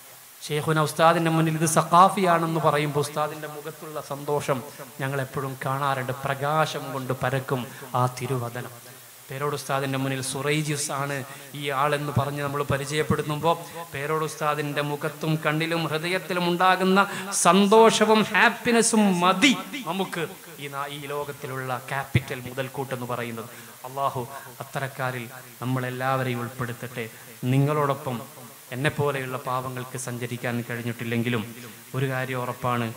ഷേഖുന ഉസ്താദിന്റെ മുന്നിൽ ഇത് സഖാഫിയാണെന്ന് പറയുമ്പോൾ ഉസ്താദിന്റെ മുഖത്തുള്ള സന്തോഷം ഞങ്ങൾ എപ്പോഴും കാണാറുണ്ട് പ്രകാശം കൊണ്ട് പരക്കും ആ തിരുവദനം പേരോട് ഉസ്താദിന്റെ മുന്നിൽ സുറൈജിസ് ആണ് ഈ ആളെന്ന് പറഞ്ഞ് നമ്മൾ പരിചയപ്പെടുത്തുമ്പോൾ പേരോട് ഉസ്താദിന്റെ മുഖത്തും കണ്ണിലും ഹൃദയത്തിലും ഉണ്ടാകുന്ന സന്തോഷവും ഹാപ്പിനെസ്സും മതി നമുക്ക് ഈ നാ- ഈ ലോകത്തിലുള്ള ക്യാപിറ്റൽ മുതൽക്കൂട്ടെന്ന് പറയുന്നത് അള്ളാഹു അത്തരക്കാരിൽ നമ്മളെല്ലാവരെയും ഉൾപ്പെടുത്തട്ടെ നിങ്ങളോടൊപ്പം എന്നെ പോലെയുള്ള പാവങ്ങൾക്ക് സഞ്ചരിക്കാൻ കഴിഞ്ഞിട്ടില്ലെങ്കിലും ഒരു കാര്യം ഉറപ്പാണ്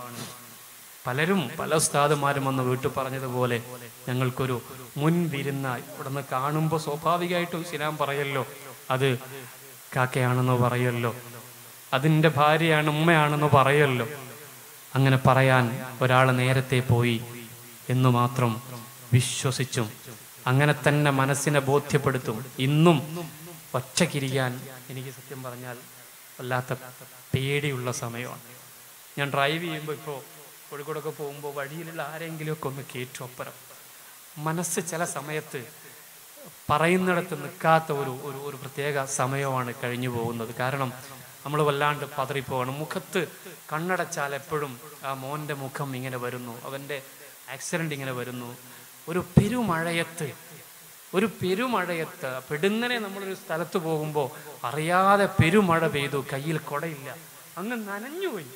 പലരും പല ഉസ്താദുമാരും വന്ന് വീട്ടിൽ പറഞ്ഞതുപോലെ ഞങ്ങൾക്കൊരു മുൻ വിരുന്ന ഇവിടുന്ന് കാണുമ്പോൾ സ്വാഭാവികമായിട്ടും സിനാം പറയല്ലോ അത് കാക്കയാണെന്ന് പറയല്ലോ അതിൻ്റെ ഭാര്യയാണ് ഉമ്മയാണെന്ന് പറയല്ലോ അങ്ങനെ പറയാൻ ഒരാൾ നേരത്തെ പോയി എന്ന് മാത്രം വിശ്വസിച്ചും അങ്ങനെ തന്നെ മനസ്സിനെ ബോധ്യപ്പെടുത്തും ഇന്നും ഒറ്റക്കിരിക്കാൻ എനിക്ക് സത്യം പറഞ്ഞാൽ വല്ലാത്ത പേടിയുള്ള സമയമാണ് ഞാൻ ഡ്രൈവ് ചെയ്യുമ്പോൾ ഇപ്പോൾ കോഴിക്കോടൊക്കെ പോകുമ്പോൾ വഴിയിലുള്ള ആരെങ്കിലുമൊക്കെ ഒന്ന് കയറ്റും അപ്പുറം മനസ്സ് ചില സമയത്ത് പറയുന്നിടത്ത് നിൽക്കാത്ത ഒരു ഒരു ഒരു പ്രത്യേക സമയമാണ് കഴിഞ്ഞു പോകുന്നത് കാരണം നമ്മൾ വല്ലാണ്ട് പതറിപ്പോവാണ് മുഖത്ത് കണ്ണടച്ചാൽ എപ്പോഴും ആ മോൻ്റെ മുഖം ഇങ്ങനെ വരുന്നു അവൻ്റെ ആക്സിഡൻ്റ് ഇങ്ങനെ വരുന്നു ഒരു പെരുമഴയത്ത് ഒരു പെരുമഴയത്ത് പെടുന്നനെ നമ്മളൊരു സ്ഥലത്ത് പോകുമ്പോൾ അറിയാതെ പെരുമഴ പെയ്തു കയ്യിൽ കൊടയില്ല അങ്ങ് നനഞ്ഞുപോയി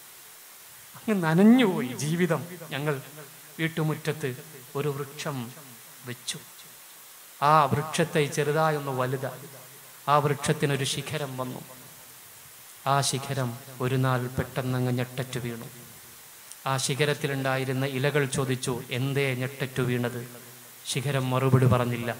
അങ്ങ് നനഞ്ഞുപോയി ജീവിതം ഞങ്ങൾ വീട്ടുമുറ്റത്ത് ഒരു വൃക്ഷം വെച്ചു ആ വൃക്ഷത്തെ ചെറുതായൊന്ന് വലുതായി ആ വൃക്ഷത്തിനൊരു ശിഖരം വന്നു ആ ശിഖരം ഒരു നാൾ പെട്ടെന്നങ്ങ് ഞെട്ടറ്റു വീണു ആ ശിഖരത്തിലുണ്ടായിരുന്ന ഇലകൾ ചോദിച്ചു എന്തേ ഞെട്ടറ്റു വീണത് ശിഖരം മറുപടി പറഞ്ഞില്ല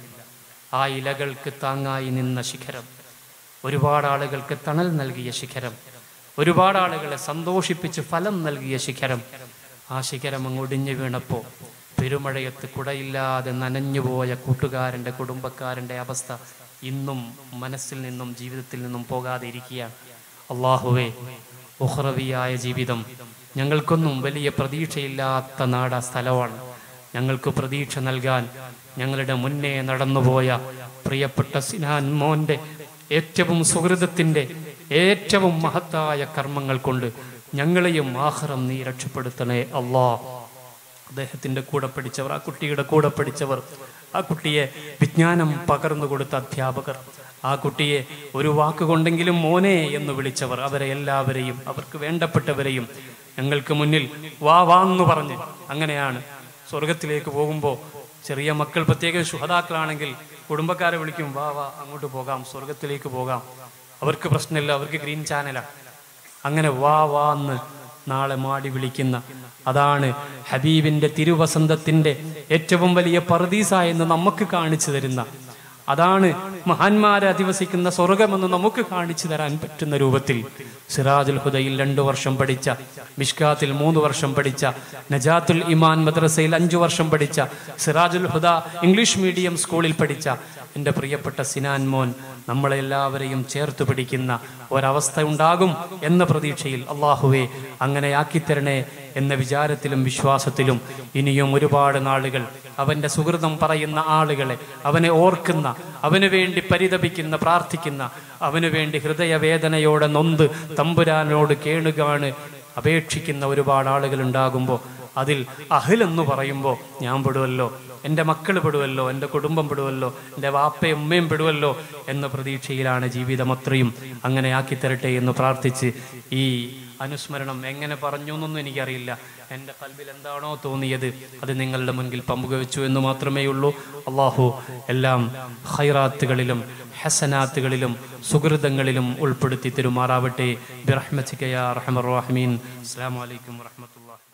ആ ഇലകൾക്ക് താങ്ങായി നിന്ന ശിഖരം ഒരുപാട് ആളുകൾക്ക് തണൽ നൽകിയ ശിഖരം ഒരുപാട് ആളുകളെ സന്തോഷിപ്പിച്ച് ഫലം നൽകിയ ശിഖരം ആ ശിഖരം അങ്ങ് ഒടിഞ്ഞു വീണപ്പോ പെരുമഴയത്ത് കുടയില്ലാതെ നനഞ്ഞുപോയ കൂട്ടുകാരൻ്റെ കുടുംബക്കാരൻ്റെ അവസ്ഥ ഇന്നും മനസ്സിൽ നിന്നും ജീവിതത്തിൽ നിന്നും പോകാതെ ഇരിക്കുകയാണ് അള്ളാഹുവേ ഉഹ്റവിയായ ജീവിതം ഞങ്ങൾക്കൊന്നും വലിയ പ്രതീക്ഷയില്ലാത്ത നാട സ്ഥലമാണ് ഞങ്ങൾക്ക് പ്രതീക്ഷ നൽകാൻ ഞങ്ങളുടെ മുന്നേ നടന്നുപോയ പ്രിയപ്പെട്ട സിനാൻ മോന്റെ ഏറ്റവും സുഹൃതത്തിന്റെ ഏറ്റവും മഹത്തായ കർമ്മങ്ങൾ കൊണ്ട് ഞങ്ങളെയും ആഹ്റം നീ രക്ഷപ്പെടുത്തണേ അള്ളാ അദ്ദേഹത്തിന്റെ കൂടെ പഠിച്ചവർ ആ കുട്ടിയുടെ കൂടെ പഠിച്ചവർ ആ കുട്ടിയെ വിജ്ഞാനം പകർന്നു കൊടുത്ത അധ്യാപകർ ആ കുട്ടിയെ ഒരു വാക്കുകൊണ്ടെങ്കിലും മോനെ എന്ന് വിളിച്ചവർ അവരെ എല്ലാവരെയും അവർക്ക് വേണ്ടപ്പെട്ടവരെയും ഞങ്ങൾക്ക് മുന്നിൽ വാ വാന്ന് പറഞ്ഞ് അങ്ങനെയാണ് സ്വർഗത്തിലേക്ക് പോകുമ്പോൾ ചെറിയ മക്കൾ പ്രത്യേകം ശുഹതാക്കളാണെങ്കിൽ കുടുംബക്കാരെ വിളിക്കും വാ വാ അങ്ങോട്ട് പോകാം സ്വർഗത്തിലേക്ക് പോകാം അവർക്ക് പ്രശ്നമില്ല അവർക്ക് ഗ്രീൻ ചാനലാണ് അങ്ങനെ വാ വാ എന്ന് നാളെ മാടി വിളിക്കുന്ന അതാണ് ഹബീബിന്റെ തിരുവസന്തത്തിന്റെ ഏറ്റവും വലിയ പർദീസ എന്ന് നമുക്ക് കാണിച്ചു തരുന്ന അതാണ് മഹാന്മാരെ അധിവസിക്കുന്ന സ്വർഗമെന്ന് നമുക്ക് കാണിച്ചു തരാൻ പറ്റുന്ന രൂപത്തിൽ സിറാജുൽ ഹുദയിൽ രണ്ടു വർഷം പഠിച്ച മിഷ്കാത്തിൽ മൂന്ന് വർഷം പഠിച്ച നജാത്തുൽ ഇമാൻ മദ്രസയിൽ അഞ്ചു വർഷം പഠിച്ച സിറാജുൽ ഹുദ ഇംഗ്ലീഷ് മീഡിയം സ്കൂളിൽ പഠിച്ച എൻ്റെ പ്രിയപ്പെട്ട സിനാൻ മോൻ നമ്മളെല്ലാവരെയും ചേർത്ത് പിടിക്കുന്ന ഒരവസ്ഥ ഉണ്ടാകും എന്ന പ്രതീക്ഷയിൽ അള്ളാഹുവെ അങ്ങനെ ആക്കിത്തരണേ എന്ന വിചാരത്തിലും വിശ്വാസത്തിലും ഇനിയും ഒരുപാട് നാളുകൾ അവന്റെ സുഹൃതം പറയുന്ന ആളുകളെ അവനെ ഓർക്കുന്ന അവന് വേണ്ടി പരിതപിക്കുന്ന പ്രാർത്ഥിക്കുന്ന അവന് വേണ്ടി ഹൃദയവേദനയോടെ നൊന്ത് തമ്പുരാനോട് കേണുകാണ് അപേക്ഷിക്കുന്ന ഒരുപാട് ആളുകൾ ഉണ്ടാകുമ്പോൾ അതിൽ അഹിൽ എന്ന് പറയുമ്പോൾ ഞാൻ പെടുമല്ലോ എൻ്റെ മക്കൾ പെടുമല്ലോ എൻ്റെ കുടുംബം പെടുമല്ലോ എൻ്റെ വാപ്പയും ഉമ്മയും പെടുമല്ലോ എന്ന പ്രതീക്ഷയിലാണ് ജീവിതം അത്രയും അങ്ങനെ ആക്കി തരട്ടെ എന്ന് പ്രാർത്ഥിച്ച് ഈ അനുസ്മരണം എങ്ങനെ പറഞ്ഞു എന്നൊന്നും എനിക്കറിയില്ല എൻ്റെ കൽബിൽ എന്താണോ തോന്നിയത് അത് നിങ്ങളുടെ മുൻപിൽ പങ്കുവെച്ചു എന്ന് മാത്രമേ ഉള്ളൂ അള്ളാഹു എല്ലാം ഹൈറാത്തുകളിലും ഹസനാത്തുകളിലും സുഹൃതങ്ങളിലും ഉൾപ്പെടുത്തി തരുമാറാവട്ടെ ബിറഹ്മത്തിക്കയ റഹ്മർ റഹ്മീൻ അസ്സാം വലൈക്കും വറഹമത്തുള്ള